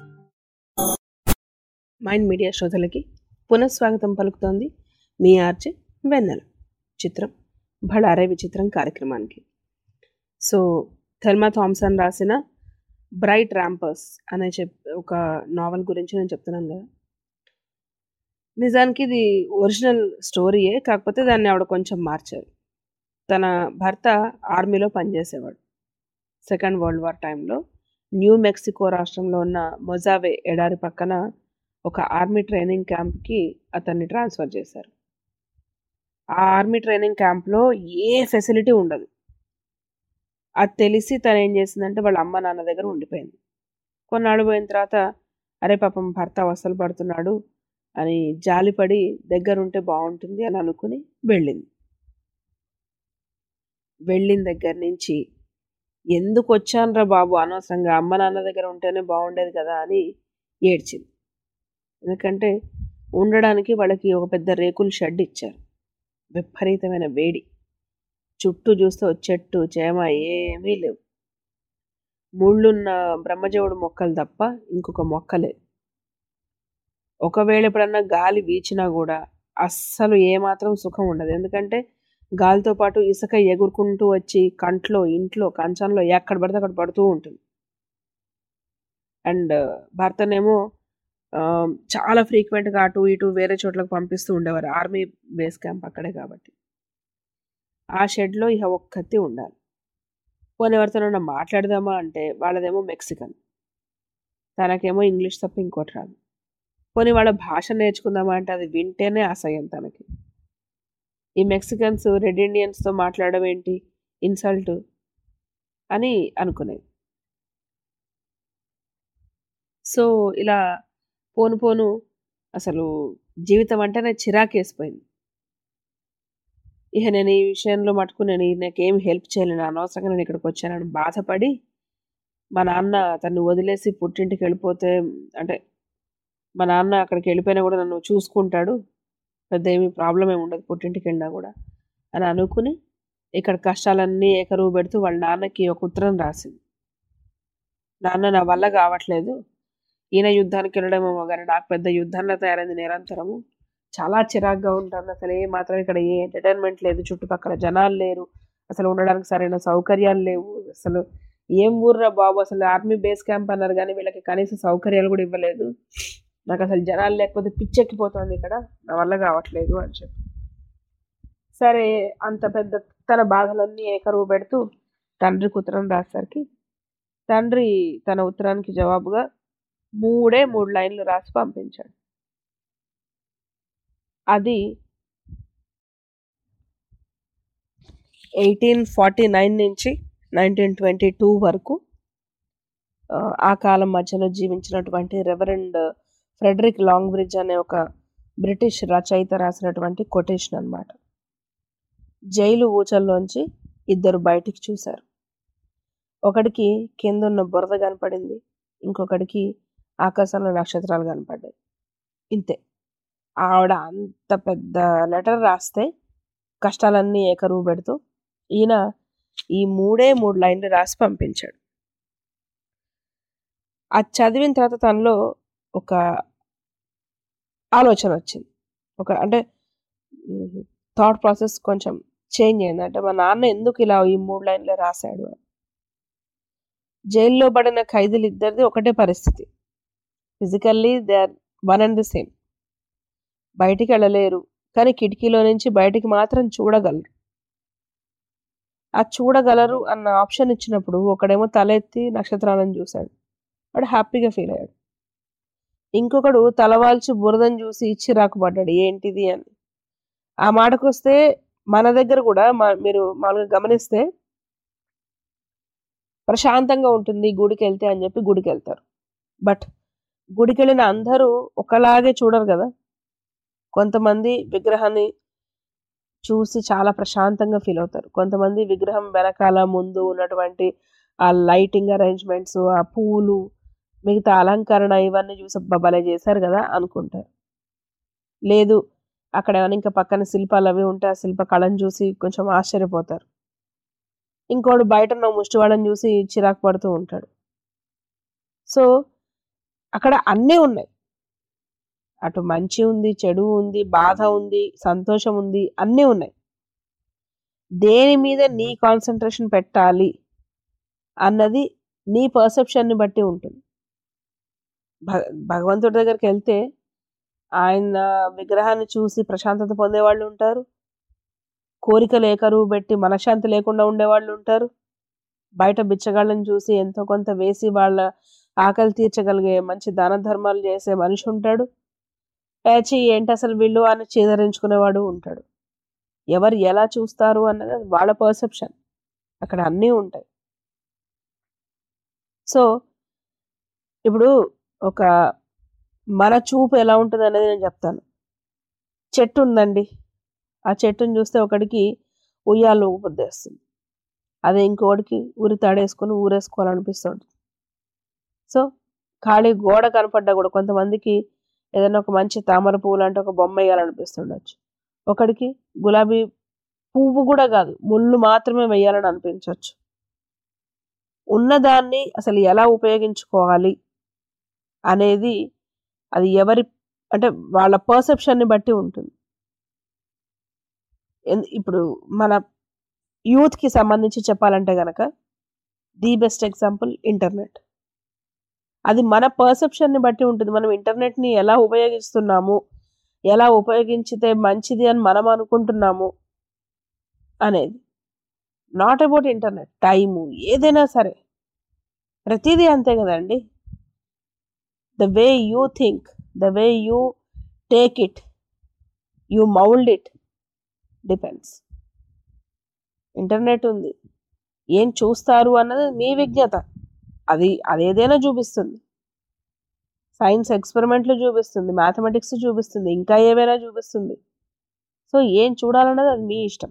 మైండ్ మీడియా శ్రోతలకి పునఃస్వాగతం పలుకుతోంది మీ ఆర్జే వెన్నెల చిత్రం భళారే విచిత్రం కార్యక్రమానికి సో థెల్మా థామ్సన్ రాసిన బ్రైట్ ర్యాంపర్స్ అనే చెప్ ఒక నావల్ గురించి నేను చెప్తున్నాను కదా నిజానికి ఇది ఒరిజినల్ స్టోరీయే కాకపోతే దాన్ని ఆవిడ కొంచెం మార్చారు తన భర్త ఆర్మీలో పనిచేసేవాడు సెకండ్ వరల్డ్ వార్ టైంలో న్యూ మెక్సికో రాష్ట్రంలో ఉన్న మొజావే ఎడారి పక్కన ఒక ఆర్మీ ట్రైనింగ్ క్యాంప్కి అతన్ని ట్రాన్స్ఫర్ చేశారు ఆ ఆర్మీ ట్రైనింగ్ క్యాంప్లో ఏ ఫెసిలిటీ ఉండదు అది తెలిసి తను ఏం చేసిందంటే వాళ్ళ అమ్మ నాన్న దగ్గర ఉండిపోయింది కొన్నాళ్ళు పోయిన తర్వాత అరే పాపం భర్త అవసలు పడుతున్నాడు అని జాలిపడి దగ్గరుంటే బాగుంటుంది అని అనుకుని వెళ్ళింది వెళ్ళిన దగ్గర నుంచి ఎందుకు వచ్చానురా బాబు అనవసరంగా అమ్మ నాన్న దగ్గర ఉంటేనే బాగుండేది కదా అని ఏడ్చింది ఎందుకంటే ఉండడానికి వాళ్ళకి ఒక పెద్ద రేకుల షెడ్ ఇచ్చారు విపరీతమైన వేడి చుట్టూ చూస్తే ఓ చెట్టు చేమ ఏమీ లేవు ముళ్ళున్న బ్రహ్మజవుడు మొక్కలు తప్ప ఇంకొక మొక్కలే ఒకవేళ ఎప్పుడన్నా గాలి వీచినా కూడా అస్సలు ఏమాత్రం సుఖం ఉండదు ఎందుకంటే గాలితో పాటు ఇసుక ఎగురుకుంటూ వచ్చి కంట్లో ఇంట్లో కంచంలో ఎక్కడ పడితే అక్కడ పడుతూ ఉంటుంది అండ్ భర్తనేమో ఆ, చాలా ఫ్రీక్వెంట్గా అటు ఇటు వేరే చోట్లకు పంపిస్తూ ఉండేవారు ఆర్మీ బేస్ క్యాంప్ అక్కడే కాబట్టి ఆ షెడ్లో ఇక ఒక్కతి ఉండాలి పోనీ ఎవరితోనైనా మాట్లాడదామా అంటే వాళ్ళదేమో మెక్సికన్ తనకేమో ఇంగ్లీష్ తప్ప ఇంకోటి రాదు పోనీ వాళ్ళ భాష నేర్చుకుందామా అంటే అది వింటేనే అసహ్యం తనకి ఈ మెక్సికన్స్ రెడ్ ఇండియన్స్తో మాట్లాడడం ఏంటి ఇన్సల్ట్ అని అనుకునేది సో ఇలా పోను పోను అసలు జీవితం అంటేనే చిరాకేసిపోయింది ఇక నేను ఈ విషయంలో మటుకు నేను నాకేం హెల్ప్ చేయలేను అనవసరంగా నేను ఇక్కడికి వచ్చానని బాధపడి మా నాన్న తను వదిలేసి పుట్టింటికి వెళ్ళిపోతే అంటే మా నాన్న అక్కడికి వెళ్ళిపోయినా కూడా నన్ను చూసుకుంటాడు పెద్ద ఏమి ప్రాబ్లం ఏమి ఉండదు పుట్టింటికి వెళ్ళినా కూడా అని అనుకుని ఇక్కడ కష్టాలన్నీ ఏకరువు పెడుతూ వాళ్ళ నాన్నకి ఒక ఉత్తరం రాసింది నాన్న నా వల్ల కావట్లేదు ఈయన యుద్ధానికి వెళ్ళడమేమో కానీ నాకు పెద్ద యుద్ధంలో తయారైంది నిరంతరము చాలా చిరాగ్గా ఉంటుంది అసలు ఏ మాత్రం ఇక్కడ ఏ ఎంటర్టైన్మెంట్ లేదు చుట్టుపక్కల జనాలు లేరు అసలు ఉండడానికి సరైన సౌకర్యాలు లేవు అసలు ఏం ఊర్రా బాబు అసలు ఆర్మీ బేస్ క్యాంప్ అన్నారు కానీ వీళ్ళకి కనీస సౌకర్యాలు కూడా ఇవ్వలేదు నాకు అసలు జనాలు లేకపోతే పిచ్చెక్కిపోతుంది ఇక్కడ నా వల్ల కావట్లేదు అని చెప్పి సరే అంత పెద్ద తన బాధలన్నీ ఏకరువు పెడుతూ తండ్రికి ఉత్తరం రాసేసరికి తండ్రి తన ఉత్తరానికి జవాబుగా మూడే మూడు లైన్లు రాసి పంపించాడు అది ఎయిటీన్ ఫార్టీ నైన్ నుంచి నైన్టీన్ ట్వంటీ టూ వరకు ఆ, ఆ కాలం మధ్యలో జీవించినటువంటి రెవరెండ్ ఫ్రెడరిక్ లాంగ్ బ్రిడ్జ్ అనే ఒక బ్రిటిష్ రచయిత రాసినటువంటి కొటేషన్ అన్నమాట జైలు ఊచల్లోంచి ఇద్దరు బయటికి చూశారు ఒకడికి కింద ఉన్న బురద కనపడింది ఇంకొకడికి ఆకాశంలో నక్షత్రాలు కనపడ్డాయి ఇంతే ఆవిడ అంత పెద్ద లెటర్ రాస్తే కష్టాలన్నీ ఏకరువు పెడుతూ ఈయన ఈ మూడే మూడు లైన్లు రాసి పంపించాడు అది చదివిన తర్వాత తనలో ఒక ఆలోచన వచ్చింది ఒక అంటే థాట్ ప్రాసెస్ కొంచెం చేంజ్ అయింది అంటే మా నాన్న ఎందుకు ఇలా ఈ మూడు లైన్లే రాశాడు అని జైల్లో పడిన ఖైదీలు ఇద్దరిది ఒకటే పరిస్థితి physically they are one and the same బయటికి వెళ్ళలేరు కానీ కిటికీలో నుంచి బయటికి మాత్రం చూడగలరు ఆ చూడగలరు అన్న ఆప్షన్ ఇచ్చినప్పుడు ఒకడేమో తలెత్తి నక్షత్రాలను చూశాడు వాడు హ్యాపీగా ఫీల్ అయ్యాడు ఇంకొకడు తలవాల్చి బురదను చూసి చిరాకు పడ్డాడు ఏంటిది అని ఆ మాటకు వస్తే మన దగ్గర కూడా మా- మీరు మామూలుగా గమనిస్తే ప్రశాంతంగా ఉంటుంది గుడికి వెళ్తే అని చెప్పి గుడికి వెళ్తారు బట్ గుడికి వెళ్ళిన అందరూ ఒకలాగే చూడరు కదా కొంతమంది విగ్రహాన్ని చూసి చాలా ప్రశాంతంగా ఫీల్ అవుతారు కొంతమంది విగ్రహం వెనకాల ముందు ఉన్నటువంటి ఆ లైటింగ్ అరేంజ్మెంట్స్ ఆ పూలు మిగతా అలంకరణ ఇవన్నీ చూసి "అబ్బా, భలే చేశారు కదా అనుకుంటారు లేదు అక్కడ ఏమైనా ఇంకా పక్కన శిల్పాలు అవి ఉంటే ఆ శిల్ప కళను చూసి కొంచెం ఆశ్చర్యపోతారు ఇంకోడు బయట ఉన్న ముష్టివాళ్ళని చూసి చిరాకు పడుతూ ఉంటాడు సో అక్కడ అన్నీ ఉన్నాయి అటు మంచి ఉంది చెడు ఉంది బాధ ఉంది సంతోషం ఉంది అన్నీ ఉన్నాయి దేని మీద నీ కాన్సన్ట్రేషన్ పెట్టాలి అన్నది నీ పర్సెప్షన్ని బట్టి ఉంటుంది భగ భగవంతుడి దగ్గరికి వెళ్తే ఆయన విగ్రహాన్ని చూసి ప్రశాంతత పొందేవాళ్ళు ఉంటారు కోరికలు ఏకరువు పెట్టి మనశ్శాంతి లేకుండా ఉండేవాళ్ళు ఉంటారు బయట బిచ్చగాళ్ళని చూసి ఎంతో కొంత వేసి వాళ్ళ ఆకలి తీర్చగలిగే మంచి దాన ధర్మాలు చేసే మనిషి ఉంటాడు పేచి ఏంటి అసలు వీళ్ళు అని చేదరించుకునేవాడు ఉంటాడు ఎవరు ఎలా చూస్తారు అన్నది అది వాళ్ళ పర్సెప్షన్ అక్కడ అన్నీ ఉంటాయి సో ఇప్పుడు ఒక మన చూపు ఎలా ఉంటుంది అనేది నేను చెప్తాను చెట్టు ఉందండి ఆ చెట్టుని చూస్తే ఒకడికి ఉయ్యాలు ఊపొద్దేస్తుంది అదే ఇంకోటికి ఊరి తాడేసుకొని ఊరేసుకోవాలనిపిస్తుంది సో ఖాళీ గోడ కనపడ్డా కూడా కొంతమందికి ఏదైనా ఒక మంచి తామర పువ్వు లాంటి ఒక బొమ్మ వేయాలనిపిస్తుండొచ్చు ఒకడికి గులాబీ పువ్వు కూడా కాదు ముళ్ళు మాత్రమే వేయాలని అనిపించవచ్చు ఉన్నదాన్ని అసలు ఎలా ఉపయోగించుకోవాలి అనేది అది ఎవరి అంటే వాళ్ళ పర్సెప్షన్ని బట్టి ఉంటుంది ఎన్- ఇప్పుడు మన యూత్కి సంబంధించి చెప్పాలంటే గనక ది బెస్ట్ ఎగ్జాంపుల్ ఇంటర్నెట్ అది మన పర్సెప్షన్ని బట్టి ఉంటుంది మనం ఇంటర్నెట్ని ఎలా ఉపయోగిస్తున్నాము ఎలా ఉపయోగించితే మంచిది అని మనం అనుకుంటున్నాము అనేది నాట్ అబౌట్ ఇంటర్నెట్ టైము ఏదైనా సరే ప్రతిదీ అంతే కదండి the way you think the way you take it you mould it depends internet ఉంది ఏం చూస్తారు అన్నది మీ విజ్ఞత అది అదేదైనా చూపిస్తుంది సైన్స్ ఎక్స్పెరిమెంట్లు చూపిస్తుంది మ్యాథమెటిక్స్ చూపిస్తుంది ఇంకా ఏవైనా చూపిస్తుంది సో ఏం చూడాలన్నది అది మీ ఇష్టం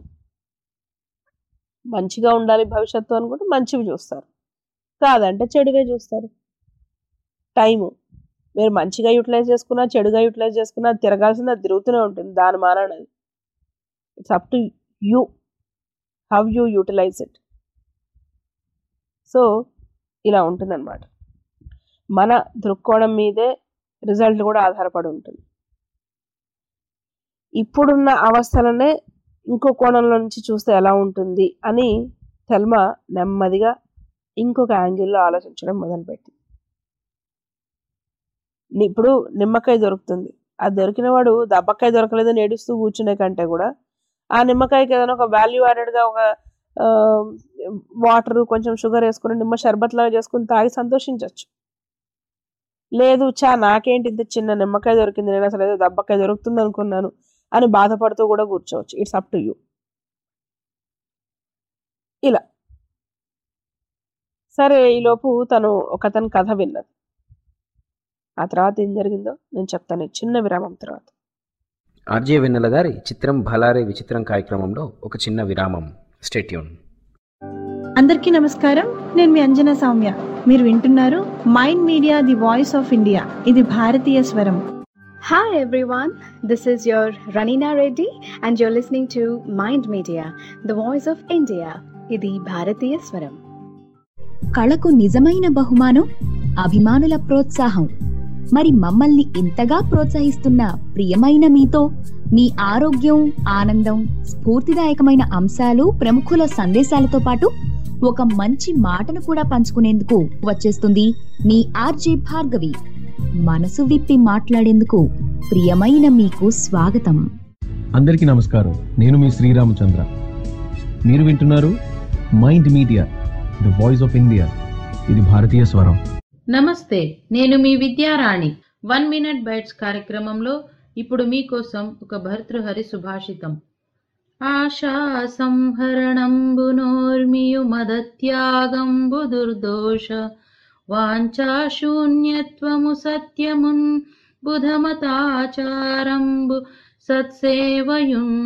మంచిగా ఉండాలి భవిష్యత్తు అనుకుంటే మంచివి చూస్తారు కాదంటే చెడుగా చూస్తారు టైము మీరు మంచిగా యూటిలైజ్ చేసుకున్నా చెడుగా యూటిలైజ్ చేసుకున్నా అది తిరగాల్సింది అది తిరుగుతూనే ఉంటుంది దాని మానది it's up to you how you utilise it so ఇలా ఉంటుందన్నమాట మన దృక్కోణం మీదే రిజల్ట్ కూడా ఆధారపడి ఉంటుంది ఇప్పుడున్న అవస్థలనే ఇంకో కోణంలో నుంచి చూస్తే ఎలా ఉంటుంది అని తెల్మ నెమ్మదిగా ఇంకొక యాంగిల్లో ఆలోచించడం మొదలుపెట్టింది ని- ఇప్పుడు నిమ్మకాయ దొరుకుతుంది అది దొరికిన వాడు దబ్బకాయ దొరకలేదని ఏడుస్తూ కూర్చునే కంటే కూడా ఆ నిమ్మకాయకి ఏదైనా ఒక వాల్యూ యాడెడ్గా ఒక వాటర్ కొంచెం షుగర్ వేసుకుని నిమ్మ షర్బత్ లాగా చేసుకుని తాగి సంతోషించవచ్చు లేదు చా నాకేంటి ఇంత చిన్న నిమ్మకాయ దొరికింది నేను అసలు ఏదో దబ్బకాయ దొరుకుతుంది అనుకున్నాను అని బాధపడుతూ కూడా కూర్చోవచ్చు ఇట్స్ అప్ టు యూ ఇలా సరే ఈలోపు తను ఒకతని కథ విన్నది ఆ తర్వాత ఏం జరిగిందో నేను చెప్తాను ఈ చిన్న విరామం తర్వాత ఆర్జే వెన్నెల గారి చిత్రం భలారే విచిత్రం కార్యక్రమంలో ఒక చిన్న విరామం స్టేట్యూన్ అందరికీ నమస్కారం నేను మీ అంజనా సౌమ్య మీరు వింటున్నారు mind media the voice of India ఇది భారతీయ స్వరం Hi everyone, this is your Ranina Reddy and you're listening to Mind Media, the voice of India. ఇది భారతీయ స్వరం కళకు నిజమైన బహుమానం అభిమానుల ప్రోత్సాహం మరి మమ్మల్ని ఇంతగా ప్రోత్సహిస్తున్న ప్రియమైన మీతో మీ ఆరోగ్యం ఆనందం స్ఫూర్తిదాయకమైన అంశాలు ప్రముఖుల సందేశాలతో పాటు ఒక మంచి మాటను కూడా పంచుకునేందుకు వచ్చేస్తుంది మీ ఆర్జే భార్గవి మనసు విప్పి మాట్లాడేందుకు ప్రియమైన మీకు స్వాగతం అందరికీ నమస్కారం నేను మీ శ్రీరామచంద్ర మీరు వింటున్నారు mind media the voice of India ఇది భారతీయ స్వరం నమస్తే నేను మీ విద్యారాణి వన్ మినిట్ బైట్స్ కార్యక్రమంలో ఇప్పుడు మీకోసం ఒక భర్తృహరి సుభాషితం ఆశా సంహరణంబునోర్మియు మదత్యాగంబు దుర్దోష వాంఛాశూన్యత్వము సత్యమున్ బుధమతాచారంబు సత్సేవయున్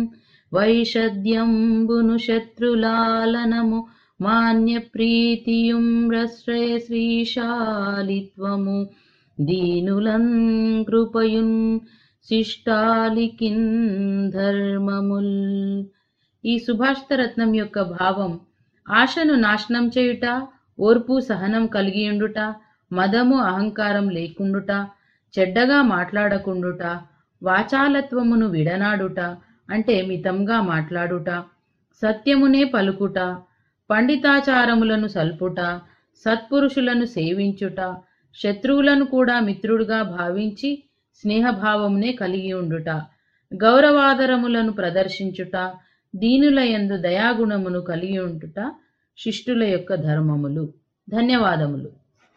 వైషద్యంబును శత్రులాలనము మాన్య ప్రీతియుం రశ్రయ శ్రీశాలిత్వము దీనులన్ కృపయున్ శిష్టాలికిన్ ధర్మముల్ ఈ సుభాషిత రత్నం యొక్క భావం ఆశను నాశనం చేయుట ఓర్పు సహనం కలిగియుండుట మదము అహంకారం లేకుండుట చెడ్డగా మాట్లాడకుండుట వాచాలత్వమును విడనాడుట అంటే మితంగా మాట్లాడుట సత్యమునే పలుకుట పండితాచారములను సల్పుట సత్పురుషులను సేవించుట శత్రువులను కూడా మిత్రుడుగా భావించి స్నేహభావమునే కలిగి ఉండుట గౌరవాదరములను ప్రదర్శించుట దీనుల యందు దయాగుణమును కలిగి ఉంటుట శిష్టుల యొక్క ధర్మములు ధన్యవాదములు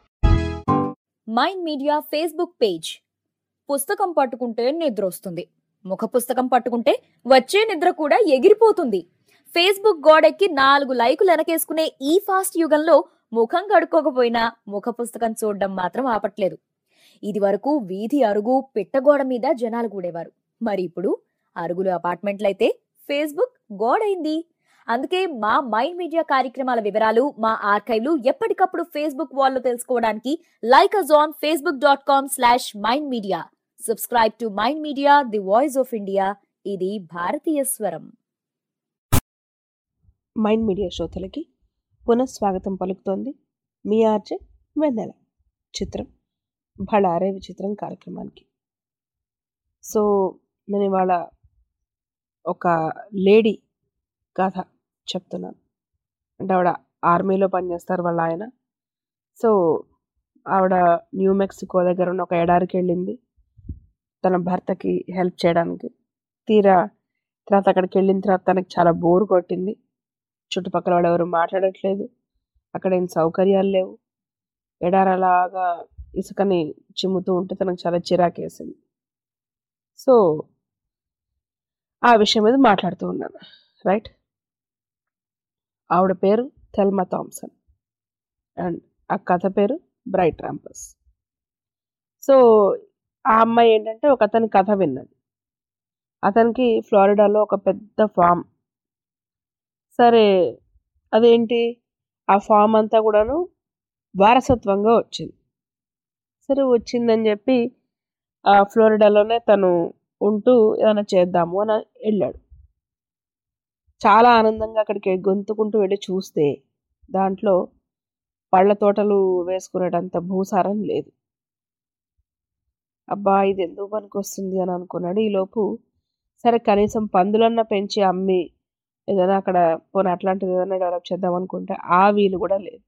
మైండ్ మీడియా ఫేస్బుక్ పేజ్ పుస్తకం పట్టుకుంటే నిద్ర వస్తుంది ముఖ పుస్తకం పట్టుకుంటే వచ్చే నిద్ర కూడా ఎగిరిపోతుంది ఫేస్బుక్ గోడెక్కి నాలుగు లైకులు వెనకేసుకునే ఈ ఫాస్ట్ యుగంలో ముఖం కడుక్కోకపోయినా ముఖ పుస్తకం చూడడం మాత్రం ఆపట్లేదు ఇది వరకు వీధి అరుగు పిట్టగోడ మీద జనాలు కూడేవారు మరి ఇప్పుడు అరుగులు అపార్ట్మెంట్లయితే ఫేస్బుక్ గోడైంది అందుకే మా మైండ్ మీడియా కార్యక్రమాల వివరాలు మా ఆర్కైవ్లు ఎప్పటికప్పుడు ఫేస్బుక్ వాల్లో తెలుసుకోవడానికి like us on Facebook dot com slash mind media subscribe to mind media the voice of India ఇది భారతీయ స్వరం మైండ్ మీడియా శ్రోతలకి పునఃస్వాగతం పలుకుతోంది మీ ఆర్జే వెన్నెల చిత్రం భళారే విచిత్రం కార్యక్రమానికి సో నేను ఇవాళ ఒక లేడీ కథ చెప్తున్నాను అంటే ఆవిడ ఆర్మీలో పనిచేస్తారు వాళ్ళ ఆయన సో ఆవిడ న్యూ మెక్సికో దగ్గర ఉన్న ఒక ఎడారికి వెళ్ళింది తన భర్తకి హెల్ప్ చేయడానికి తీరా తర్వాత అక్కడికి వెళ్ళిన తర్వాత తనకి చాలా బోర్ కొట్టింది చుట్టుపక్కల వాళ్ళు ఎవరు మాట్లాడట్లేదు అక్కడ ఏం సౌకర్యాలు లేవు ఎడారలాగా ఇసుకని చిమ్ముతూ ఉంటే తనకు చాలా చిరాకేసింది సో ఆ విషయం మీద మాట్లాడుతూ ఉన్నాను రైట్ ఆవిడ పేరు థెల్మా థామ్సన్ అండ్ ఆ కథ పేరు బ్రైట్ ర్యాంపస్ సో ఆ అమ్మాయి ఏంటంటే ఒక అతని కథ విన్నది అతనికి ఫ్లోరిడాలో ఒక పెద్ద ఫామ్ సరే అదేంటి ఆ ఫామ్ అంతా కూడాను వారసత్వంగా వచ్చింది సరే వచ్చిందని చెప్పి ఆ ఫ్లోరిడాలోనే తను ఉంటూ ఏమైనా చేద్దాము అని వెళ్ళాడు చాలా ఆనందంగా అక్కడికి గొంతుకుంటూ వెళ్ళి చూస్తే దాంట్లో పళ్ళ తోటలు వేసుకునేటంత భూసారం లేదు అబ్బా ఇది ఎందుకు పనికి వస్తుంది అని అనుకున్నాడు ఈలోపు సరే కనీసం పందులన్నా పెంచి అమ్మి ఏదైనా అక్కడ పోనీ అట్లాంటిది ఏదైనా డెవలప్ చేద్దాం అనుకుంటే ఆ వీలు కూడా లేదు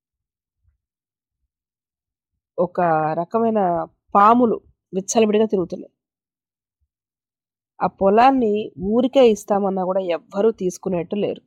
ఒక రకమైన పాములు విచ్చలవిడిగా తిరుగుతున్నాయి ఆ పొలాన్ని ఊరికే ఇస్తామన్నా కూడా ఎవ్వరూ తీసుకునేట్టు లేరు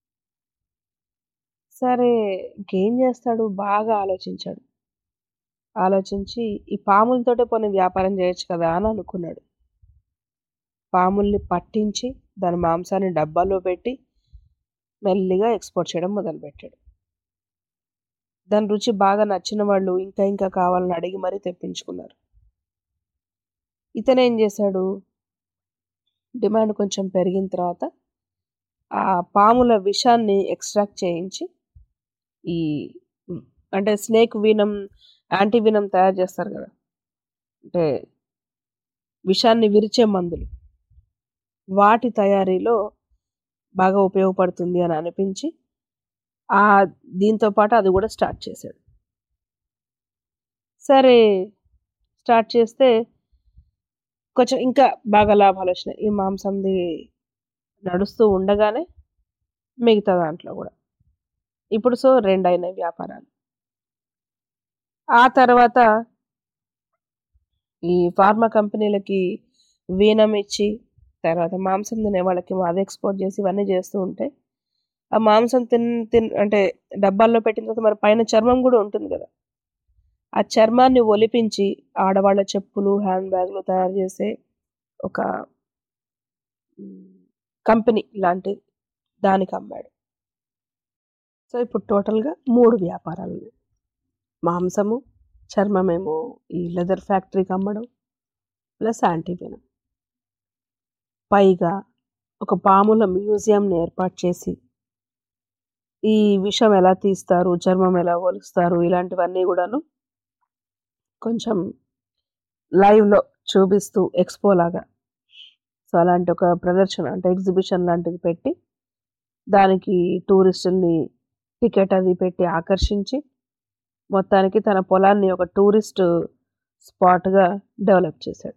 సరే ఇంకేం చేస్తాడు బాగా ఆలోచించాడు ఆలోచించి ఈ పాములతోటే పోనీ వ్యాపారం చేయొచ్చు కదా అని అనుకున్నాడు పాముల్ని పట్టించి దాని మాంసాన్ని డబ్బాలో పెట్టి మెల్లిగా ఎక్స్పోర్ట్ చేయడం మొదలుపెట్టాడు దాని రుచి బాగా నచ్చిన వాళ్ళు ఇంకా ఇంకా కావాలని అడిగి మరీ తెప్పించుకున్నారు ఇతను ఏం చేశాడు డిమాండ్ కొంచెం పెరిగిన తర్వాత ఆ పాముల విషాన్ని ఎక్స్ట్రాక్ట్ చేయించి ఈ అంటే స్నేక్ వీనం యాంటీ వీనం తయారు చేస్తారు కదా అంటే విషాన్ని విరిచే మందులు వాటి తయారీలో బాగా ఉపయోగపడుతుంది అని అనిపించి ఆ దీంతో పాటు అది కూడా స్టార్ట్ చేశాడు సరే స్టార్ట్ చేస్తే కొంచెం ఇంకా బాగా లాభాలు వచ్చినాయి ఈ మాంసంది నడుస్తూ ఉండగానే మిగతా దాంట్లో కూడా ఇప్పుడు సో రెండు అయినాయి వ్యాపారాలు ఆ తర్వాత ఈ ఫార్మా కంపెనీలకి వీనం ఇచ్చి తర్వాత మాంసం తినే వాళ్ళకి అది ఎక్స్పోర్ట్ చేసి ఇవన్నీ చేస్తూ ఉంటే ఆ మాంసం తిన్ తిన్ అంటే డబ్బాల్లో పెట్టిన తర్వాత మరి పైన చర్మం కూడా ఉంటుంది కదా ఆ చర్మాన్ని ఒలిపించి ఆడవాళ్ళ చెప్పులు హ్యాండ్ బ్యాగ్లు తయారు చేసే ఒక కంపెనీ లాంటిది దానికి అమ్మాడు సో ఇప్పుడు టోటల్గా మూడు వ్యాపారాలు ఉన్నాయి మాంసము చర్మమేమో ఈ లెదర్ ఫ్యాక్టరీకి అమ్మడం ప్లస్ యాంటీవెనం పైగా ఒక పాముల మ్యూజియంని ఏర్పాటు చేసి ఈ విషం ఎలా తీస్తారు చర్మం ఎలా ఒలుస్తారు ఇలాంటివన్నీ కూడాను కొంచెం లైవ్లో చూపిస్తూ ఎక్స్పో లాగా సో అలాంటి ఒక ప్రదర్శన అంటే ఎగ్జిబిషన్ లాంటిది పెట్టి దానికి టూరిస్టుల్ని టికెట్ అది పెట్టి ఆకర్షించి మొత్తానికి తన పొలాన్ని ఒక టూరిస్ట్ స్పాట్గా డెవలప్ చేశాడు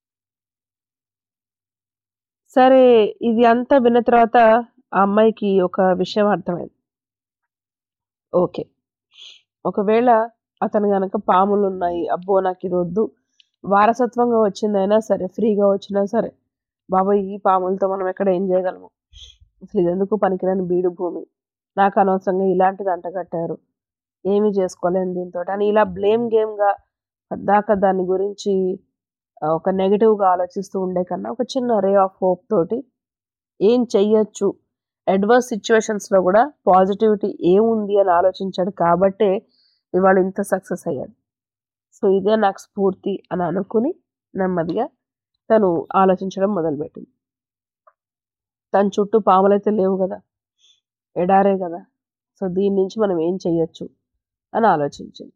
సరే ఇది అంతా విన్న తర్వాత ఆ అమ్మాయికి ఒక విషయం అర్థమైంది ఓకే ఒకవేళ అతను కనుక పాములు ఉన్నాయి అబ్బో నాకు ఇది వద్దు వారసత్వంగా వచ్చిందైనా సరే ఫ్రీగా వచ్చినా సరే బాబాయ్ ఈ పాములతో మనం ఎక్కడ ఏం చేయగలము అసలు ఇది ఎందుకు పనికిరాని బీడు భూమి నాకు అనవసరంగా ఇలాంటిది అంటగట్టారు ఏమీ చేసుకోలేను దీంతో అని ఇలా బ్లేమ్ గేమ్గా పద్దాక దాని గురించి ఒక నెగిటివ్గా ఆలోచిస్తూ ఉండే కన్నా ఒక చిన్న రే ఆఫ్ హోప్ తోటి ఏం చెయ్యొచ్చు అడ్వర్స్ సిచ్యువేషన్స్లో కూడా పాజిటివిటీ ఏముంది అని ఆలోచించాడు కాబట్టే ఇవాళ ఇంత సక్సెస్ అయ్యాడు సో ఇదే నాకు స్ఫూర్తి అని అనుకుని నెమ్మదిగా తను ఆలోచించడం మొదలుపెట్టింది తన చుట్టూ పాములైతే లేవు కదా ఎడారే కదా సో దీని నుంచి మనం ఏం చెయ్యొచ్చు అని ఆలోచించింది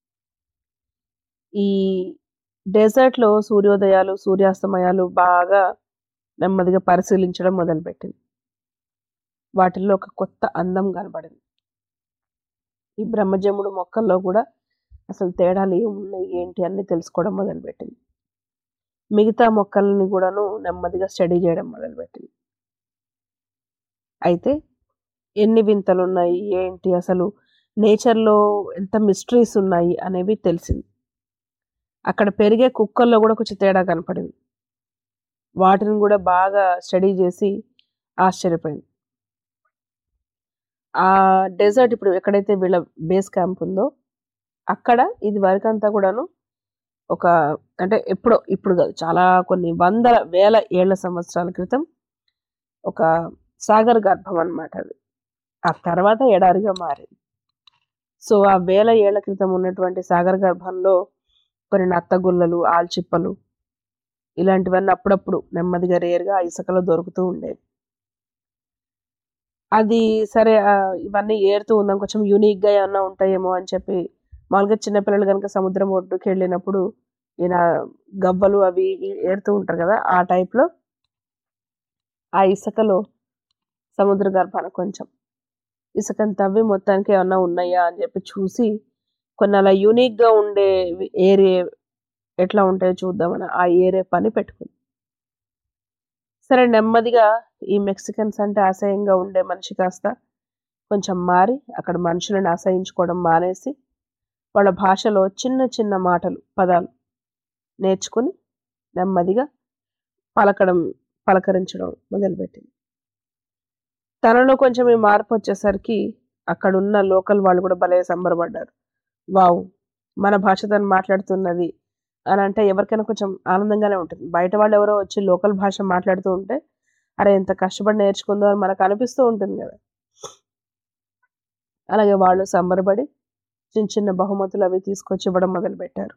ఈ డెజర్ట్లో సూర్యోదయాలు సూర్యాస్తమయాలు బాగా నెమ్మదిగా పరిశీలించడం మొదలుపెట్టింది వాటిల్లో ఒక కొత్త అందం కనబడింది ఈ బ్రహ్మజముడు మొక్కల్లో కూడా అసలు తేడాలు ఏమున్నాయి ఏంటి అన్ని తెలుసుకోవడం మొదలుపెట్టింది మిగతా మొక్కల్ని కూడాను నెమ్మదిగా స్టడీ చేయడం మొదలుపెట్టింది అయితే ఎన్ని వింతలు ఉన్నాయి ఏంటి అసలు నేచర్లో ఎంత మిస్టరీస్ ఉన్నాయి అనేవి తెలిసింది అక్కడ పెరిగే కుక్కల్లో కూడా కొంచెం తేడా కనపడింది వాటిని కూడా బాగా స్టడీ చేసి ఆశ్చర్యపోయింది ఆ డెజర్ట్ ఇప్పుడు ఎక్కడైతే వీళ్ళ బేస్ క్యాంప్ ఉందో అక్కడ ఇది వరకంతా కూడాను ఒక అంటే ఎప్పుడో ఇప్పుడు కాదు చాలా కొన్ని వందల వేల ఏళ్ల సంవత్సరాల క్రితం ఒక సాగర్ గర్భం అన్నమాట అది ఆ తర్వాత ఎడారిగా మారింది సో ఆ వేల ఏళ్ల క్రితం ఉన్నటువంటి సాగర్ గర్భంలో కొన్ని నత్తగుల్లలు ఆల్చిప్పలు ఇలాంటివన్నీ అప్పుడప్పుడు నెమ్మదిగా రేరుగా ఆ ఇసుకలో దొరుకుతూ ఉండేవి అది సరే ఆ, ఇవన్నీ ఏరుతూ ఉందాం కొంచెం యూనిక్గా ఏమన్నా ఉంటాయేమో అని చెప్పి మామూలుగా చిన్నపిల్లలు కనుక సముద్రం ఒడ్డుకి వెళ్ళినప్పుడు ఈయన గవ్వలు అవి ఇవి ఏరుతూ ఉంటారు కదా ఆ టైప్లో ఆ ఇసుకలో సముద్ర గర్భాన కొంచెం ఇసుకని తవ్వి మొత్తానికి ఏమన్నా ఉన్నాయా అని చెప్పి చూసి కొన్ని అలా యూనిక్గా ఉండే ఏరియా ఎట్లా ఉంటాయో చూద్దామని ఆ ఏరియా పని పెట్టుకుంది సరే నెమ్మదిగా ఈ మెక్సికన్స్ అంటే అసహ్యంగా ఉండే మనిషి కాస్త కొంచెం మారి అక్కడ మనుషులను అసహించుకోవడం మానేసి వాళ్ళ భాషలో చిన్న చిన్న మాటలు పదాలు నేర్చుకుని నెమ్మదిగా పలకడం పలకరించడం మొదలుపెట్టింది తనలో కొంచెం ఈ మార్పు వచ్చేసరికి అక్కడ ఉన్న లోకల్ వాళ్ళు కూడా భలే సంబరపడ్డారు వావ్ మన భాష తను మాట్లాడుతున్నది అని అంటే ఎవరికైనా కొంచెం ఆనందంగానే ఉంటుంది బయట వాళ్ళు ఎవరో వచ్చి లోకల్ భాష మాట్లాడుతూ ఉంటే అరే ఎంత కష్టపడి నేర్చుకుందో అని మనకు అనిపిస్తూ ఉంటుంది కదా అలాగే వాళ్ళు సంబరపడి చిన్న చిన్న బహుమతులు అవి తీసుకొచ్చి ఇవ్వడం మొదలుపెట్టారు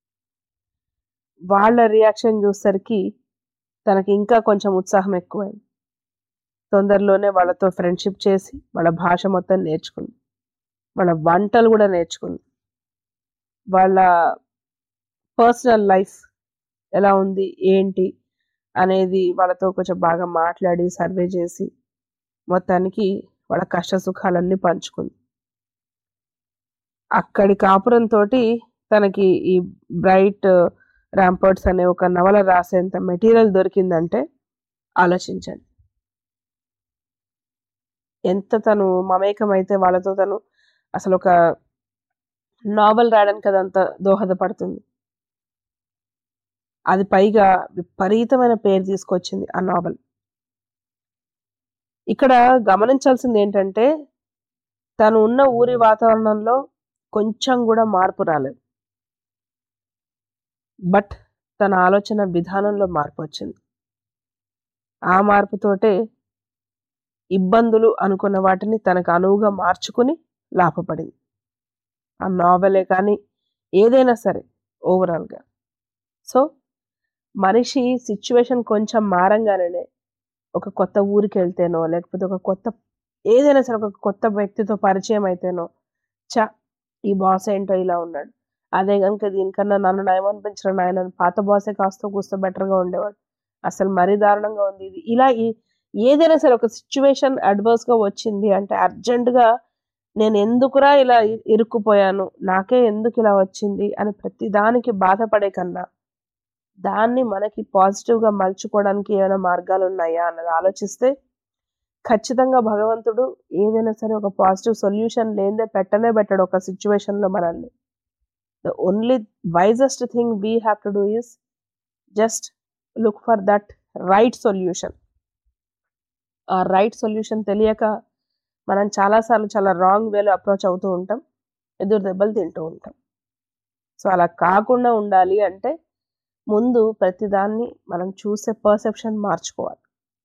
వాళ్ళ రియాక్షన్ చూసరికి తనకి ఇంకా కొంచెం ఉత్సాహం ఎక్కువైంది తొందరలోనే వాళ్ళతో ఫ్రెండ్షిప్ చేసి వాళ్ళ భాష మొత్తం నేర్చుకుంది వాళ్ళ వంటలు కూడా నేర్చుకుంది వాళ్ళ పర్సనల్ లైఫ్ ఎలా ఉంది ఏంటి అనేది వాళ్ళతో కొంచెం బాగా మాట్లాడి సర్వే చేసి మొత్తానికి వాళ్ళ కష్ట సుఖాలన్నీ పంచుకుంది అక్కడి కాపురంతో తనకి ఈ బ్రైట్ ర్యాంపర్ట్స్ అనే ఒక నవల రాసేంత మెటీరియల్ దొరికిందంటే ఆలోచించండి ఎంత తను మమేకమైతే వాళ్ళతో తను అసలు ఒక నావెల్ రాయడానికి అదంత దోహదపడుతుంది అది పైగా విపరీతమైన పేరు తీసుకొచ్చింది ఆ నావెల్ ఇక్కడ గమనించాల్సింది ఏంటంటే తను ఉన్న ఊరి వాతావరణంలో కొంచెం కూడా మార్పు రాలేదు బట్ తన ఆలోచన విధానంలో మార్పు వచ్చింది ఆ మార్పుతోటే ఇబ్బందులు అనుకున్న వాటిని తనకు అనువుగా మార్చుకుని లాభపడింది ఆ నావెలే కానీ ఏదైనా సరే ఓవరాల్గా సో మనిషి సిచ్యువేషన్ కొంచెం మారంగానే ఒక కొత్త ఊరికి వెళ్తేనో లేకపోతే ఒక కొత్త ఏదైనా సరే ఒక కొత్త వ్యక్తితో పరిచయం అయితేనో చా ఈ బాస్ ఏంటో ఇలా ఉన్నాడు అదే కనుక దీనికన్నా నన్ను నయం అనిపించిన నాయన పాత బాసే కాస్త కూస్త బెటర్గా ఉండేవాడు అసలు మరీ దారుణంగా ఉంది ఇది ఇలా ఈ- ఏదైనా సరే ఒక సిచ్యువేషన్ అడ్వర్స్గా వచ్చింది అంటే అర్జెంటుగా నేను ఎందుకురా ఇలా ఇ- ఇరుక్కుపోయాను నాకే ఎందుకు ఇలా వచ్చింది అని ప్రతి దానికి బాధపడే కన్నా దాన్ని మనకి పాజిటివ్గా మలుచుకోవడానికి ఏమైనా మార్గాలు ఉన్నాయా అన్నది ఆలోచిస్తే ఖచ్చితంగా భగవంతుడు ఏదైనా సరే ఒక పాజిటివ్ సొల్యూషన్ లేదే పెట్టనే పెట్టడు ఒక సిచ్యువేషన్లో మనల్ని the only wisest thing we have to do is just look for that right solution ఆ రైట్ సొల్యూషన్ తెలియక మనం చాలాసార్లు చాలా రాంగ్ వేలో అప్రోచ్ అవుతూ ఉంటాం ఎదురు దెబ్బలు తింటూ ఉంటాం సో అలా కాకుండా ఉండాలి అంటే ముందు ప్రతిదాన్ని మనం చూసే పర్సెప్షన్ మార్చుకోవాలి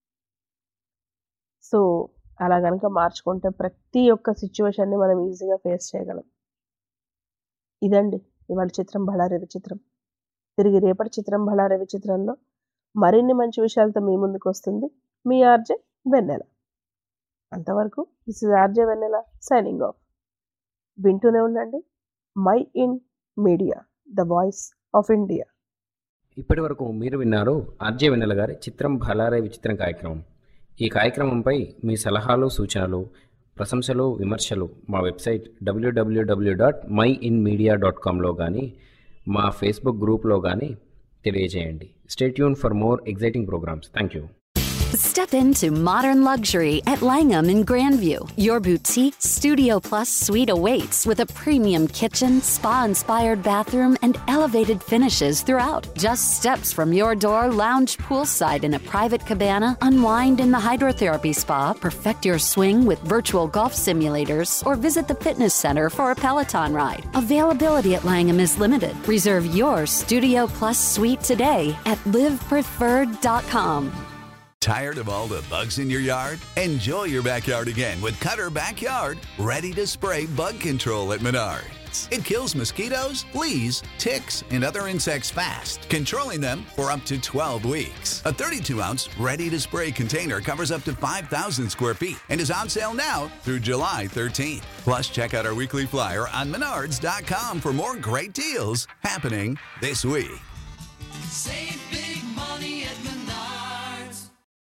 సో అలా కనుక మార్చుకుంటే ప్రతి ఒక్క సిచ్యువేషన్ని మనం ఈజీగా ఫేస్ చేయగలం ఇదండి ఇవాళ చిత్రం బళారి విచిత్రం తిరిగి రేపటి చిత్రం బళారి విచిత్రంలో మరిన్ని మంచి విషయాలతో మీ ముందుకు వస్తుంది మీ ఆర్జే వెన్నెల అంతవరకు this is RJ Vennela signing off వింటూనే ఉండండి mind media the voice of India ఇప్పటి వరకు మీరు విన్నారు ఆర్జే వెన్నెల గారి చిత్రం భలారే విచిత్రం కార్యక్రమం ఈ కార్యక్రమంపై మీ సలహాలు సూచనలు ప్రశంసలు విమర్శలు మా website W W W dot mind media dot కామ్లో కానీ మా ఫేస్బుక్ గ్రూప్లో కానీ తెలియజేయండి stay tuned for more exciting programmes thank you Step into modern luxury at Langham in Grandview. Your boutique Studio Plus suite awaits with a premium kitchen, spa inspired bathroom, and elevated finishes throughout. Just steps from your door, lounge poolside in a private cabana, unwind in the hydrotherapy spa, perfect your swing with virtual golf simulators, or visit the fitness center for a Peloton ride. Availability at Langham is limited. Reserve your Studio Plus suite today at livepreferred.com. Tired of all the bugs in your yard? Enjoy your backyard again with Cutter Backyard, ready to spray bug control at Menards. It kills mosquitoes, fleas, ticks, and other insects fast, controlling them for up to 12 weeks. A 32 ounce ready to spray container covers up to 5,000 square feet and is on sale now through July 13th. Plus, check out our weekly flyer on menards.com for more great deals happening this week. Save